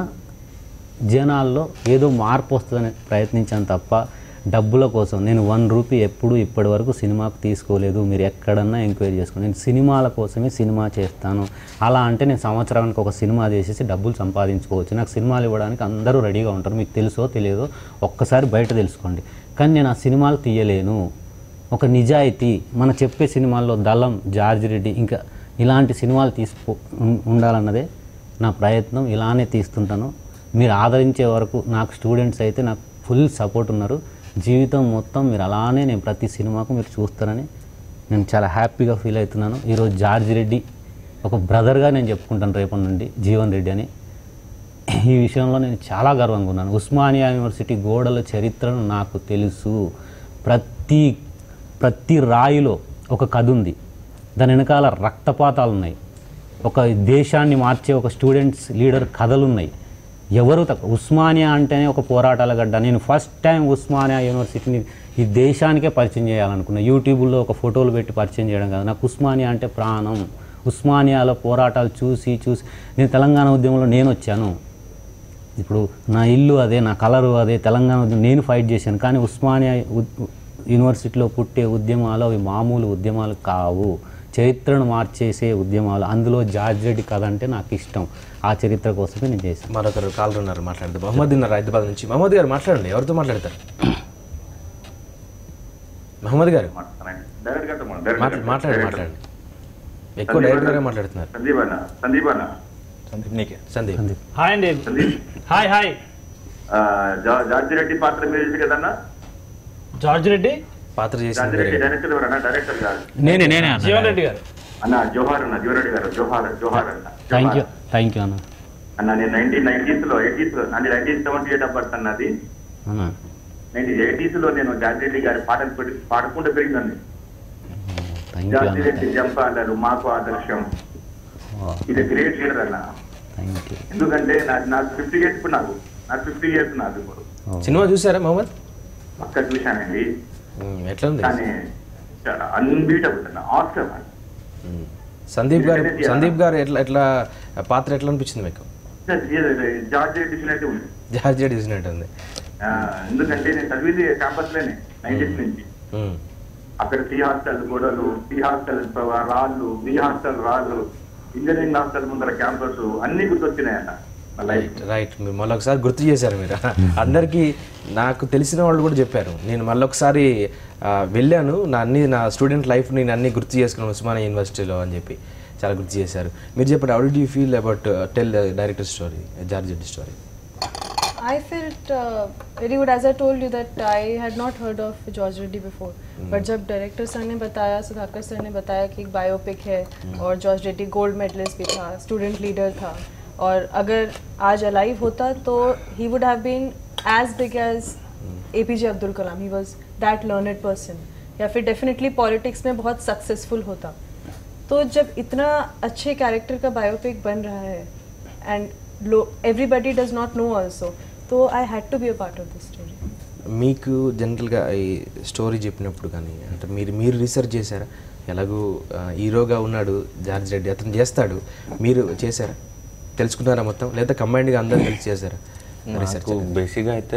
జనాల్లో ఏదో మార్పు వస్తుందని ప్రయత్నించాను తప్ప డబ్బుల కోసం నేను వన్ రూపీ ఎప్పుడు ఇప్పటి వరకు సినిమాకు తీసుకోలేదు మీరు ఎక్కడన్నా ఎంక్వైరీ చేసుకోండి నేను సినిమాల కోసమే సినిమా చేస్తాను అలా అంటే నేను సంవత్సరానికి ఒక సినిమా చేసేసి డబ్బులు సంపాదించుకోవచ్చు నాకు సినిమాలు ఇవ్వడానికి అందరూ రెడీగా ఉంటారు మీకు తెలుసో తెలియదో ఒక్కసారి బయట తెలుసుకోండి కానీ నేను ఆ సినిమాలు తీయలేను ఒక నిజాయితీ మన చెప్పే సినిమాల్లో దళం జార్జ్ రెడ్డి ఇంకా ఇలాంటి సినిమాలు తీసుకో ఉం- ఉండాలన్నదే నా ప్రయత్నం ఇలానే తీస్తుంటాను మీరు ఆదరించే వరకు నాకు స్టూడెంట్స్ అయితే నాకు ఫుల్ సపోర్ట్ ఉన్నారు జీవితం మొత్తం మీరు అలానే నేను ప్రతి సినిమాకు మీరు చూస్తారని నేను చాలా హ్యాపీగా ఫీల్ అవుతున్నాను ఈరోజు జార్జ్ రెడ్డి ఒక బ్రదర్గా నేను చెప్పుకుంటాను రేపటి నుండి జీవన్ రెడ్డి అని ఈ విషయంలో నేను చాలా గర్వంగా ఉన్నాను ఉస్మానియా యూనివర్సిటీ గోడల చరిత్రను నాకు తెలుసు ప్రతి ప్రతి రాయిలో ఒక కథ ఉంది దాని వెనకాల రక్తపాతాలు ఉన్నాయి ఒక దేశాన్ని మార్చే ఒక స్టూడెంట్స్ లీడర్ కథలు ఉన్నాయి ఎవరు తక్కువ ఉస్మానియా అంటేనే ఒక పోరాటాల గడ్డ నేను ఫస్ట్ టైం ఉస్మానియా యూనివర్సిటీని ఈ దేశానికే పరిచయం చేయాలనుకున్నా యూట్యూబ్లో ఒక ఫోటోలు పెట్టి పరిచయం చేయడం కాదు నాకు ఉస్మానియా అంటే ప్రాణం ఉస్మానియాలో పోరాటాలు చూసి చూసి నేను తెలంగాణ ఉద్యమంలో నేను వచ్చాను ఇప్పుడు నా ఇల్లు అదే నా కలరు అదే తెలంగాణ ఉద్యమం నేను ఫైట్ చేశాను కానీ ఉస్మానియా ఉద్- యూనివర్సిటీలో పుట్టే ఉద్యమాలు అవి మామూలు ఉద్యమాలు కావు చరిత్రను మార్చేసే ఉద్యమాలు అందులో జార్జ్ రెడ్డి కథ అంటే నాకు ఇష్టం ఆ చరిత్ర కోసమే నేను చేశాను మరొకరు కాలర్ ఉన్నారు మాట్లాడదు మహమ్మద్ ఉన్నారు హైదరాబాద్ నుంచి మహమ్మద్ గారు మాట్లాడండి ఎవరితో మాట్లాడతారు మహమ్మద్ గారు డైరెక్ట్ గా మాట్లా- మాట్లాడండి మాట్లాడండి ఎక్కువ డైరెక్ట్ గానే మాట్లాడుతున్నారు సందీప్ అన్న సందీప్ అన్న సందీప్ నీకే సందీప్ హాయ్ అండి Sandeep hi hi George Reddy పాత్ర మీరు చేసి కదన్నా జార్జ్ రెడ్డి పాత్ర చేసిన జార్జి రెడ్డి వేరే. డైరెక్టర్ ఎవరన్నా డైరెక్టర్ గారు నేనే నేనే జీవన్ రెడ్డి గారు అన్న జోహార్ అన్న జీవరెడ్డి గారు జోహార్ జోహార్ అన్న థ్యాంక్ యూ థ్యాంక్ యూ అన్న అన్న నేను నైన్టీన్ నైన్టీస్ లో ఎయిటీస్ లో నాది nineteen seventy eight of birth అన్నది అన్న నైన్టీన్ ఎయిటీస్ లో నేను జార్జి రెడ్డి గారి పాటలు పెట్టి పాడుకుంటూ పెరిగిందండి థ్యాంక్ యూ జార్జి అన్న రెడ్డి జంపాలరు మాకు ఆదర్శం ఇది గ్రేట్ లీడర్ అన్న థ్యాంక్ యూ ఎందుకంటే నాకు నాకు ఫిఫ్టీ ఇయర్స్ ఇప్పుడు నాకు నాకు ఫిఫ్టీ ఇయర్స్ నాకు ఇప్పుడు సినిమా చూసారా మహమ్మద్ పక్క చూశానండి ఉమ్, ఎట్లా ఉంది కానీ అన్బీటబుల్ అన్న ఆస్కర్ ఉమ్. సందీప్ గారు సందీప్ గారు ఎట్లా ఎట్లా పాత్ర ఎట్లా అనిపించింది మీకు జార్జ్ రెడ్డి చూసినట్టు ఉంది జార్జ్ రెడ్డి చూసినట్టు ఉంది ఆ, ఎందుకంటే నేను చదివింది క్యాంపస్ లోనే నైన్టీస్ నుంచి ఉమ్. అక్కడ సి హాస్టల్ గొడవలు సి హాస్టల్ రాళ్ళు బి హాస్టల్ రాళ్ళు ఇంజనీరింగ్ హాస్టల్ ముందర క్యాంపస్ అన్ని గుర్తొచ్చినాయన్న నా లైఫ్ రైట్ రైట్ మీరు మళ్ళీ ఒకసారి గుర్తు చేశారు మీరు అందరికీ నాకు తెలిసిన వాళ్ళు కూడా చెప్పారు నేను మళ్ళీ ఒకసారి ఆ, వెళ్ళాను నా అన్ని నా స్టూడెంట్ లైఫ్ నేను అన్ని గుర్తు చేసుకున్నాను ఉస్మానియా యూనివర్సిటీలో అని చెప్పి చాలా గుర్తు చేశారు మీరు చెప్పండి how did you feel about tell director story George Reddy story I felt uh, very good as I told you that I had not heard of George Reddy before. But जब डायरेक्टर सर ने बताया Sudhakar sir ने बताया कि एक biopic है और George Reddy gold medallist भी था स्टूडेंट लीडर था और अगर आज अलाइव होता तो he would have been as big as APJ Abdul Kalam. He was that learned person. या फिर डेफिनेटली पॉलिटिक्स में बहुत सक्सेसफुल होता तो जब इतना अच्छे कैरेक्टर का बायोपिक बन रहा है and lo everybody does not know also तो I had to be a part of this story మీకు జనరల్గా ఈ స్టోరీ చెప్పినప్పుడు కానీ అంటే మీరు మీరు రీసెర్చ్ చేశారా ఎలాగూ ఆ, హీరోగా ఉన్నాడు జార్జ్ రెడ్డి అతను చేస్తాడు మీరు చేశారా తెలుసుకున్నారా మొత్తం లేదా కంబైన్డ్గా అందరూ కలిసి చేశారా రీసెర్చ్ నాకు బేసిక్గా అయితే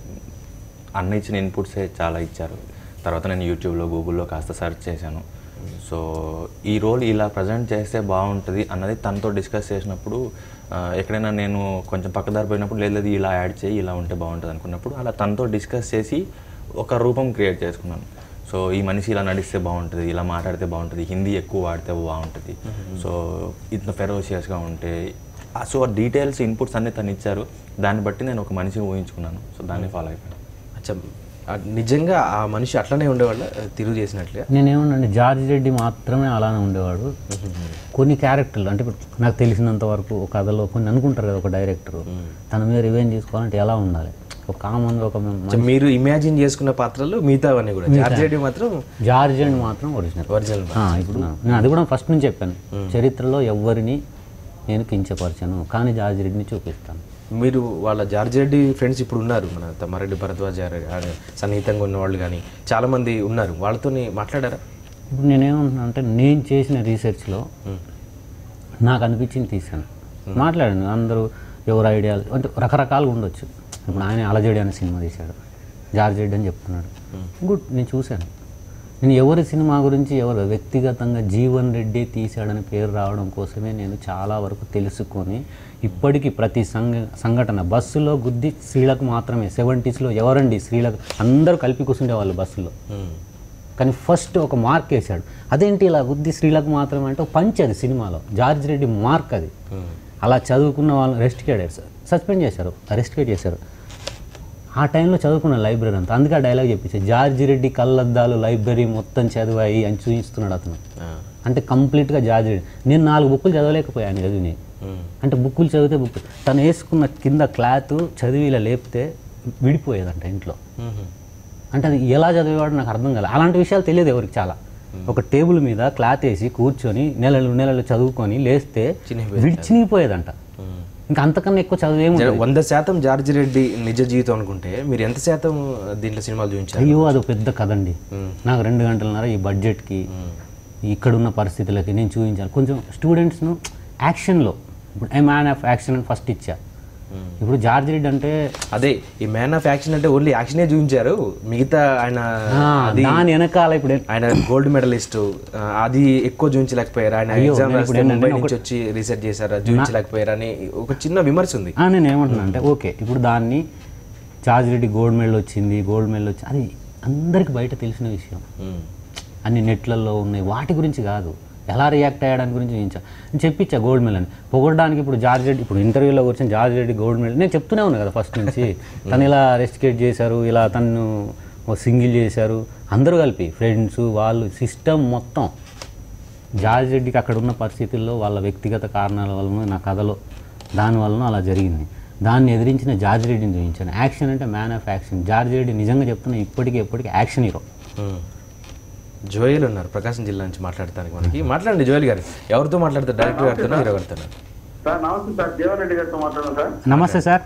అన్న ఇచ్చిన ఇన్పుట్సే చాలా ఇచ్చారు తర్వాత నేను యూట్యూబ్లో గూగుల్లో కాస్త సెర్చ్ చేశాను సో ఈ రోల్ ఇలా ప్రజెంట్ చేస్తే బాగుంటుంది అన్నది తనతో డిస్కస్ చేసినప్పుడు ఆ, ఎక్కడైనా నేను కొంచెం పక్కదారి పోయినప్పుడు లేదు లేదు ఇలా యాడ్ చేయి ఇలా ఉంటే బాగుంటుంది అనుకున్నప్పుడు అలా తనతో డిస్కస్ చేసి ఒక రూపం క్రియేట్ చేసుకున్నాను సో ఈ మనిషి ఇలా నడిస్తే బాగుంటుంది ఇలా మాట్లాడితే బాగుంటుంది హిందీ ఎక్కువ వాడితే బాగుంటుంది సో ఇంత ఫెరోషియస్గా ఉంటే ఆ- సో డీటెయిల్స్ ఇన్పుట్స్ అన్నీ తను ఇచ్చారు దాన్ని బట్టి నేను ఒక మనిషిని ఊహించుకున్నాను సో దాన్ని ఫాలో అయిపోయాను అచ్చా ఆ నిజంగా ఆ మనిషి అట్లనే ఉండేవాళ్ళ తిరుగు చేసినట్లుగా నేనేమన్నాండి జార్జ్ రెడ్డి మాత్రమే అలానే ఉండేవాడు కొన్ని క్యారెక్టర్లు అంటే ఇప్పుడు నాకు తెలిసినంత వరకు ఒక కథలో కొన్ని అనుకుంటారు కదా ఒక డైరెక్టర్ తన మీద రివెంజ్ చేసుకోవాలంటే ఎలా ఉండాలి ఒక కామన్ ఒక అచ్చా, మీరు ఇమాజిన్ చేసుకున్న పాత్రలు మిగతావన్నీ కూడా జార్జ్ రెడ్డి మాత్రం జార్జ్ అండ్ మాత్రం ఒరిజినల్ ఒరిజినల్ ఇప్పుడు నేను అది కూడా ఫస్ట్ నుంచి చెప్పాను చరిత్రలో ఎవరిని నేను కించపరచను కానీ జార్జ్ రెడ్డిని చూపిస్తాను మీరు వాళ్ళ జార్జ్ రెడ్డి ఫ్రెండ్స్ ఇప్పుడు ఉన్నారు మన తమ్మారెడ్డి భరద్వాజ్ గారు కానీ సన్నిహితంగా ఉన్న వాళ్ళు కానీ చాలామంది ఉన్నారు వాళ్ళతోని మాట్లాడారా ఇప్పుడు నేనేమంటున్నా అంటే నేను చేసిన రీసెర్చ్లో నాకు అనిపించింది తీశాను మాట్లాడాను అందరూ ఎవరు ఐడియాలు అంటే రకరకాలుగా ఉండొచ్చు ఇప్పుడు ఆయన అలజడి అనే సినిమా తీశాడు జార్జ్ రెడ్డి అని చెప్తున్నాడు గుడ్ నేను చూశాను నేను ఎవరి సినిమా గురించి ఎవరు వ్యక్తిగతంగా జీవన్ రెడ్డి తీశాడని పేరు రావడం కోసమే నేను చాలా వరకు తెలుసుకొని ఇప్పటికీ ప్రతి సంఘ సంఘటన బస్సులో గుద్ది స్త్రీలకు మాత్రమే సెవెంటీస్లో ఎవరండి స్త్రీలకు అందరూ కలిపి కూర్చుండేవాళ్ళు బస్సులో కానీ ఫస్ట్ ఒక మార్క్ వేశాడు అదేంటి ఇలా బుద్ధి స్త్రీలకు మాత్రమే అంటే ఒక పంచ్ అది సినిమాలో జార్జ్ రెడ్డి మార్క్ అది అలా చదువుకున్న వాళ్ళని రెస్ట్ కేడారు సస్పెండ్ చేశారు అరెస్టికేట్ చేశారు ఆ టైంలో చదువుకున్న లైబ్రరీ అంతా అందుకే ఆ డైలాగ్ చెప్పించారు జార్జి రెడ్డి కళ్ళద్దాలు లైబ్రరీ మొత్తం చదివాయి అని చూపిస్తున్నాడు అతను అంటే కంప్లీట్గా జార్జి రెడ్డి నేను నాలుగు బుక్కులు చదవలేకపోయాను చదివిని అంటే బుక్కులు చదివితే బుక్ తను వేసుకున్న కింద క్లాత్ చదివి ఇలా లేపితే విడిపోయేదంట ఇంట్లో అంటే అది ఎలా చదివేవాడు నాకు అర్థం కాలేదు అలాంటి విషయాలు తెలియదు ఎవరికి చాలా ఒక టేబుల్ మీద క్లాత్ వేసి కూర్చొని నెలలు నెలలు చదువుకొని లేస్తే విడిచినిపోయేదంట ఇంకా అంతకన్నా ఎక్కువ చదివేమో జర- వంద శాతం జార్జ్ రెడ్డి నిజ జీవితం అనుకుంటే మీరు ఎంత శాతం దీంట్లో సినిమాలు చూపించారు అయ్యో అది పెద్ద కథ అండి నాకు రెండు గంటలన్నర ఈ బడ్జెట్కి ఇక్కడున్న పరిస్థితులకి నేను చూపించాను కొంచెం స్టూడెంట్స్ను యాక్షన్లో ఇప్పుడు ఐ మ్యాన్ ఆఫ్ యాక్షన్ అని ఫస్ట్ ఇచ్చా ఇప్పుడు జార్జ్ రెడ్డి అంటే అదే ఈ మ్యాన్ ఆఫ్ యాక్షన్ అంటే ఓన్లీ యాక్షనే చూపించారు మిగతా ఆయన ఆ, అది దాని వెనకాల ఇప్పుడు ఆయన గోల్డ్ మెడలిస్ట్ అది ఎక్కువ చూపించలేకపోయారు ఆయన ఎగ్జామ్ నేను ఇప్పుడు రాస్తే ఏంటంటే ముంబై నుంచి వచ్చి రీసెర్చ్ చేశారు అది చూపించలేకపోయారు అని ఒక చిన్న విమర్శ ఉంది ఆ, నేను ఏమంటున్నా అంటే ఓకే ఇప్పుడు దాన్ని జార్జ్ రెడ్డి గోల్డ్ మెడల్ వచ్చింది గోల్డ్ మెడల్ వచ్చింది అది అందరికి బయట తెలిసిన విషయం అన్ని నెట్లలో ఉన్నాయి వాటి గురించి కాదు ఎలా రియాక్ట్ అయ్యడానికి గురించి చూపించా నేను చెప్పించా గోల్డ్ మెడల్ అని పొగడడానికి ఇప్పుడు జార్జ్ రెడ్డి ఇప్పుడు ఇంటర్వ్యూలో కూర్చొని జార్జ్ రెడ్డి గోల్డ్ మెడల్ నేను చెప్తూనే ఉన్నా కదా ఫస్ట్ నుంచి తను ఇలా రెస్టికేట్ చేశారు ఇలా తను సింగిల్ చేశారు అందరూ కలిపి ఫ్రెండ్స్ వాళ్ళు సిస్టమ్ మొత్తం జార్జ్ రెడ్డికి అక్కడ ఉన్న పరిస్థితుల్లో వాళ్ళ వ్యక్తిగత కారణాల వలన నా కథలో దాని వలన అలా జరిగింది దాన్ని ఎదిరించిన జార్జ్ రెడ్డిని చూపించాను యాక్షన్ అంటే man of action George Reddy నిజంగా చెప్తున్నా ఇప్పటికీ ఎప్పటికీ యాక్షన్ హీరో ఉమ్. జోయల్ ఉన్నారు ప్రకాశం జిల్లా నుంచి మాట్లాడటానికి మనకి మాట్లాడండి జోయల్ గారు ఎవరితో మాట్లాడతారు డైరెక్టర్ గారితో హీరో గారితో సార్ నమస్తే సార్ జీవన్ రెడ్డి గారితో మాట్లాడాను సార్ నమస్తే సార్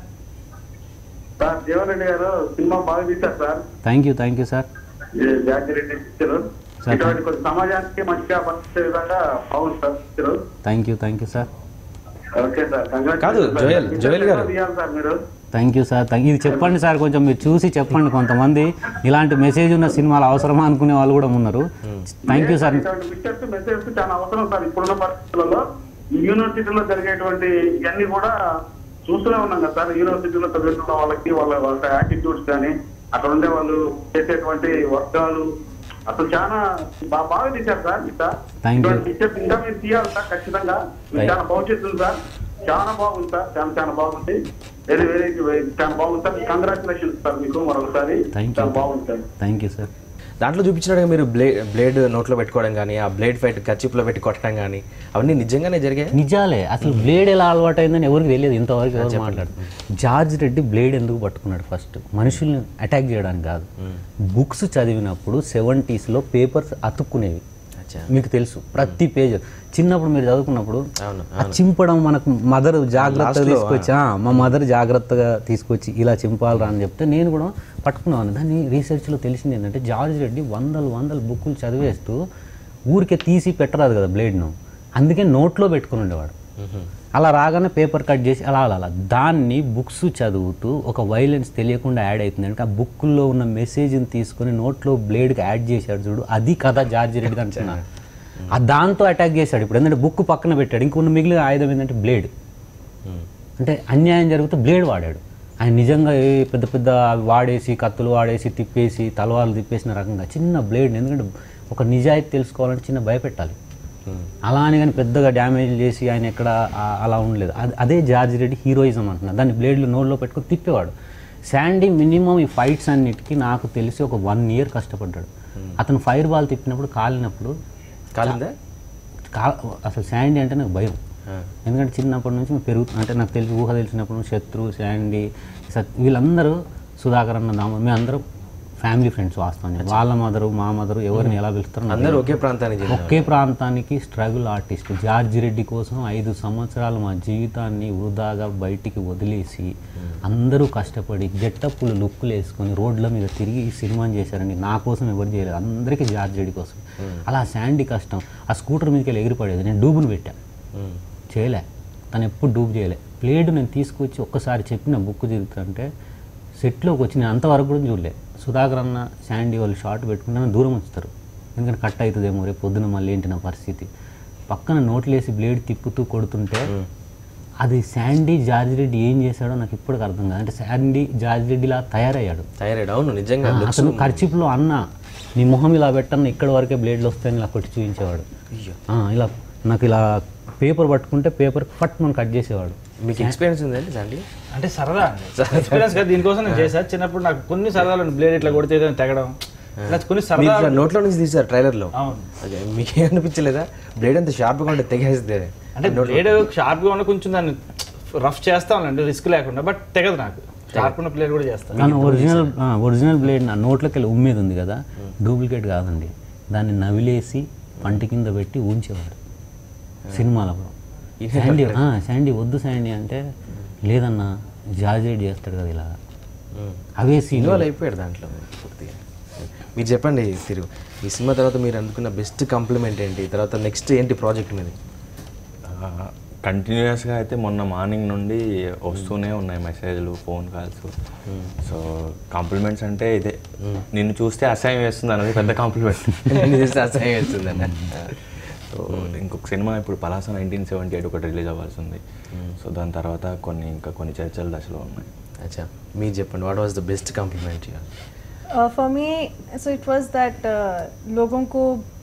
సార్ జీవన్ రెడ్డి గారు సినిమా బాగా తీశారు sir thank you thank you sir ఈ జాతి రెడ్డి పిక్చర్ ఇటువంటి కొన్ని సమాజానికి మంచిగా పనిచేసే విధంగా బాగుంది sir picture thank you thank you sir okay sir కాదు, జోయల్, జోయల్ గారు. తీయాలి సార్ మీరు థ్యాంక్ యూ సార్ థ్యాంక్ ఇది చెప్పండి సార్ కొంచెం మీరు చూసి చెప్పండి కొంతమంది ఇలాంటి మెసేజ్ ఉన్న సినిమాలు అవసరమా అనుకునే వాళ్ళు కూడా ఉన్నారు థ్యాంక్ యూ సార్ ఇటువంటి పిక్చర్స్ మెసేజెస్ చాలా అవసరం సార్ ఇప్పుడున్న పరిస్థితులలో ఈ యూనివర్సిటీలో జరిగేటువంటి ఇవన్నీ కూడా చూస్తూనే ఉన్నాం కదా సార్ యూనివర్సిటీలో చదువుతున్న వాళ్ళకి వాళ్ళ వాళ్ళ యాటిట్యూడ్స్ కానీ అక్కడ ఉండే వాళ్ళు చేసేటువంటి వర్గాలు అసలు చాలా బా- బాగా తీశారు సార్ ఇంకా Thank you. ఇటువంటి పిక్చర్స్ ఇంకా మీరు తీయాలి సార్ ఖచ్చితంగా మీకు చాలా భవిష్యత్తు ఉంది సార్ చాలా బాగుంది సార్ చాలా చాలా బాగుంది వెరీ వెరీ చాలా బాగుంది సార్ కంగ్రాచులేషన్స్ సార్ మీకు మరొకసారి Thank you. చాలా బాగుంది సార్ థ్యాంక్ యూ సార్ దాంట్లో చూపించినట్టుగా మీరు బ్లే బ్లేడ్ నోట్లో పెట్టుకోవడం కానీ ఆ బ్లేడ్ ఫైట్ కచ్చిప్లో పెట్టి కొట్టడం కానీ అవన్నీ నిజంగానే జరిగాయి నిజాలే అసలు బ్లేడ్ ఎలా అలవాటు అయిందని ఎవరికి తెలియదు ఇంతవరకు ఎవరు మాట్లాడు జార్జ్ రెడ్డి బ్లేడ్ ఎందుకు పట్టుకున్నాడు ఫస్ట్ మనుషుల్ని అటాక్ చేయడానికి కాదు బుక్స్ చదివినప్పుడు సెవెంటీస్లో పేపర్స్ అతుక్కునేవి అచ్చా మీకు తెలుసు ప్రతి పేజ్ చిన్నప్పుడు మీరు చదువుకున్నప్పుడు అవును, ఆ చింపడం మనకు మదర్ జాగ్రత్తగా తీసుకొచ్చి ఆ, మా మదర్ జాగ్రత్తగా తీసుకొచ్చి ఇలా చింపాలరా అని చెప్తే నేను కూడా పట్టుకున్నాను దాన్ని రీసెర్చ్లో తెలిసింది ఏంటంటే జార్జ్ రెడ్డి వందలు వందలు బుక్కులు చదివేస్తూ ఊరికే తీసి పెట్టరాదు కదా బ్లేడ్ను అందుకే నోట్లో పెట్టుకుని ఉండేవాడు అలా రాగానే పేపర్ కట్ చేసి అలా అలా అలా దాన్ని బుక్స్ చదువుతూ ఒక వైలెన్స్ తెలియకుండా యాడ్ అవుతుంది అంటే ఆ బుక్కుల్లో ఉన్న మెసేజ్ని తీసుకొని నోట్లో బ్లేడ్కి యాడ్ చేశాడు చూడు అది కథ జార్జ్ రెడ్డి అంటున్నా ఆ దాంతో అటాక్ చేశాడు ఇప్పుడు ఎందుకంటే బుక్ పక్కన పెట్టాడు ఇంకొన్న మిగిలిన ఆయుధం ఏంటంటే బ్లేడ్ అంటే అన్యాయం జరిగితే బ్లేడ్ వాడాడు ఆయన నిజంగా ఏ పెద్ద పెద్ద అవి వాడేసి కత్తులు వాడేసి తిప్పేసి తలవాళ్ళు తిప్పేసిన రకంగా చిన్న బ్లేడ్ ఎందుకంటే ఒక నిజాయితీ తెలుసుకోవాలంటే చిన్న భయపెట్టాలి అలా అని కానీ పెద్దగా డ్యామేజ్ చేసి ఆయన ఎక్కడ ఆ- అలా ఉండలేదు అది- అదే జార్జ్ రెడ్డి హీరోయిజం అంటున్నా దాన్ని బ్లేడ్లు నోట్లో పెట్టుకొని తిప్పేవాడు శాండీ మినిమం ఈ ఫైట్స్ అన్నిటికీ నాకు తెలిసి ఒక వన్ ఇయర్ కష్టపడ్డాడు అతను ఫైర్ బాల్ తిప్పినప్పుడు కాలినప్పుడు కాలిందా కా అసలు శాండీ అంటే నాకు భయం ఎందుకంటే చిన్నప్పటి నుంచి పెరుగు అంటే నాకు తెలిసి ఊహ తెలిసినప్పుడు నుంచి శత్రు శాండీ సత్ వీళ్ళందరూ సుధాకర్ అన్న దామ మేమందరం ఫ్యామిలీ ఫ్రెండ్స్ వాస్తవం వాళ్ళ మదరు మా మదరు ఎవరిని ఎలా పిలుస్తారో నాకు అందరూ ఒకే ప్రాంతానికి చెందిన ఒకే ప్రాంతానికి స్ట్రగుల్ ఆర్టిస్ట్ జార్జి రెడ్డి కోసం ఐదు సంవత్సరాలు మా జీవితాన్ని వృధాగా బయటికి వదిలేసి అందరూ కష్టపడి గెట్టప్పులు లుక్కులు వేసుకొని రోడ్ల మీద తిరిగి ఈ సినిమాని చేశారండి నా కోసం ఎవరు చేయలేదు అందరికీ జార్జి రెడ్డి కోసం అలా శాండీ కష్టం ఆ స్కూటర్ మీదకి వెళ్ళి ఎగిరిపడేది నేను డూబుని పెట్టా చేయలే తను ఎప్పుడు డూబ్ చేయలే ప్లేడ్ నేను తీసుకొచ్చి ఒక్కసారి చెప్పిన బుక్ తిరుగుతుంటే సెట్లోకి వచ్చి నేను అంతవరకు కూడా చూడలే సుధాకర్ అన్న శాండీ వాళ్ళు షార్ట్ పెట్టుకుని నన్ను దూరం ఉంచుతారు ఎందుకంటే కట్ అవుతుందేమో రేపు పొద్దున మళ్ళీ ఏంటి నా పరిస్థితి పక్కన నోట్లేసి బ్లేడ్ తిప్పుతూ కొడుతుంటే అది శాండీ జార్జ్ రెడ్డి ఏం చేశాడో నాకు ఇప్పటికి అర్థం కాదు అంటే శాండీ జార్జ్ రెడ్డిలా తయారయ్యాడు థైరాయిడ్ అవును నిజంగా ఆ, అతను ఖర్చిప్లో అన్న నీ మొహం ఇలా పెట్టన్న ఇక్కడ వరకే బ్లేడ్లు వస్తాయని ఇలా కొట్టి చూపించేవాడు ఆ, ఇలా నాకు ఇలా పేపర్ పట్టుకుంటే పేపర్ ఫట్ మనం కట్ చేసేవాడు మీకు ఎక్స్పీరియన్స్ ఉందండి సండి అంటే సరదా అండి ఎక్స్పీరియన్స్ కదా దీనికోసం నేను చేశా చిన్నప్పుడు నాకు కొన్ని సరదాలు బ్లేడ్ ఇట్లా కొడితే ఏదైనా తెగడం ఇలా కొన్ని మీరు సరదా ఇట్లా నోట్లో నుంచి తీసారు ట్రైలర్లో అవును అదే మీకు అనిపించలేదా బ్లేడ్ అంత షార్ప్గా ఉంటే తెగేస్తే అంటే బ్లేడ్ షార్ప్గా ఉన్న కొంచెం దాన్ని రఫ్ చేస్తామండి రిస్క్ లేకుండా బట్ తెగదు నాకు షార్ప్ ఉన్న ప్లేట్ కూడా చేస్తాను కానీ ఒరిజినల్ ఆ, ఒరిజినల్ బ్లేడ్ నా నోట్లోకి వెళ్ళి ఉమ్మేది ఉంది కదా డూప్లికేట్ కాదండి దాన్ని నవిలేసి పంటి కింద పెట్టి ఉంచేవాడు సినిమాలలో శాండీ ఆ, శాండీ వద్దు శాండీ అంటే లేదన్నా జార్జెట్ చేస్తాడు కదా ఇలా అవే సీన్ ఇన్వాల్వ్ అయిపోయాడు దాంట్లో పూర్తిగా మీరు చెప్పండి తిరుగు ఈ సినిమా తర్వాత మీరు అనుకున్న బెస్ట్ కాంప్లిమెంట్ ఏంటి తర్వాత నెక్స్ట్ ఏంటి ప్రాజెక్ట్ మీద కంటిన్యూస్గా అయితే మొన్న మార్నింగ్ నుండి వస్తూనే ఉన్నాయి మెసేజ్లు ఫోన్ కాల్స్ సో కాంప్లిమెంట్స్ అంటే ఇదే నిన్ను చూస్తే అసహ్యం వేస్తుంది అనేది పెద్ద కాంప్లిమెంట్ నేను చేస్తే అసహ్యం వేస్తుందన్న సో ఇంకొక సినిమా ఇప్పుడు పలాస నైన్టీన్ సెవెంటీ ఎయిట్ ఒకటి రిలీజ్ అవ్వాల్సి ఉంది సో దాని తర్వాత కొన్ని ఇంకా కొన్ని చర్చల దశలో ఉన్నాయి అచ్చా మీరు చెప్పండి what was the best compliment Uh, for me, so it was that uh, लोगों को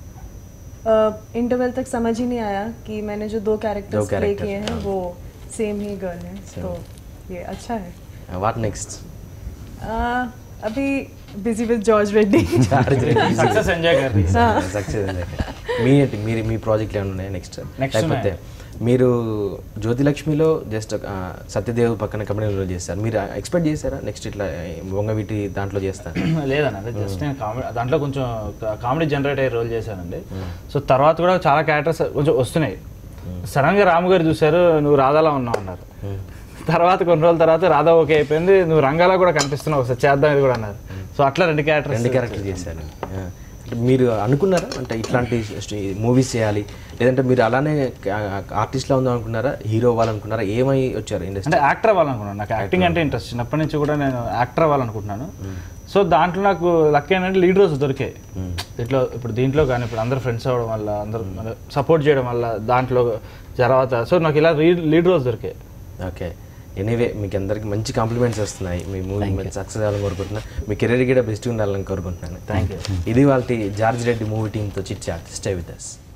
इंटरवल तक समझ ही नहीं आया कि मैंने जो दो कैरेक्टर्स प्ले characters, किए हैं वो सेम ही गर्ल हैं तो ये अच्छा है వాట్ నెక్స్ట్ uh, अभी busy with George Reddy success enjoy కర్రీ సక్సెస్ మీ ఏంటి మీరు మీ ప్రాజెక్ట్ ఏమైనా ఉన్నాయి నెక్స్ట్ Next లేకపోతే మీరు జ్యోతిలక్ష్మిలో జస్ట్ సత్యదేవ్ పక్కన కంపెనీలో చేస్తారు మీరు ఎక్స్పెక్ట్ చేశారా నెక్స్ట్ ఇట్లా వంగవీటి దాంట్లో చేస్తారు లేదండి అదే జస్ట్ నేను కామెడీ దాంట్లో కొంచెం కామెడీ జనరేట్ అయ్యే రోల్ చేశానండి సో తర్వాత కూడా చాలా క్యారెక్టర్స్ కొంచెం వస్తున్నాయి సడన్ గా రాము గారు చూశారు నువ్వు రాధాలా ఉన్నావు అన్నారు తర్వాత కొన్ని రోజుల తర్వాత రాధా ఓకే అయిపోయింది నువ్వు రంగాలా కూడా కనిపిస్తున్నావు ఒకసారి చేద్దాం ఇది కూడా అన్నారు సో అట్లా రెండు క్యారెక్టర్స్ రెండు క్యారెక్టర్ చేశారు ఆ. అంటే మీరు అనుకున్నారా అంటే ఇట్లాంటి మూవీస్ చేయాలి లేదంటే మీరు అలానే ఆర్టిస్ట్లా ఉందాం అనుకున్నారా హీరో అవ్వాలనుకున్నారా ఏమై వచ్చారు ఇండస్ట్రీ అంటే యాక్టర్ అవ్వాలనుకున్నాను నాకు యాక్టింగ్ అంటే ఇంట్రెస్ట్ చిన్నప్పటి నుంచి కూడా నేను యాక్టర్ అవ్వాలనుకుంటున్నాను సో దాంట్లో నాకు లక్ ఏంటంటే లీడ్ రోల్స్ దొరికాయి దీంట్లో ఇప్పుడు దీంట్లో కానీ ఇప్పుడు అందరు ఫ్రెండ్స్ అవ్వడం వల్ల అందరు సపోర్ట్ చేయడం వల్ల దాంట్లో తర్వాత సో నాకు ఇలా లీడ్ రోల్స్ దొరికాయి ఓకే ఎనీవే మీకు అందరికి మంచి కాంప్లిమెంట్స్ వస్తున్నాయి మీ మూవీ మంచి సక్సెస్ అవ్వాలని కోరుకుంటున్నా మీ కెరీర్ కూడా బెస్ట్ ఉండాలని కోరుకుంటున్నాను థ్యాంక్ యూ ఇది వాళ్ళ జార్జ్ రెడ్డి మూవీ టీంతో chit chat stay with us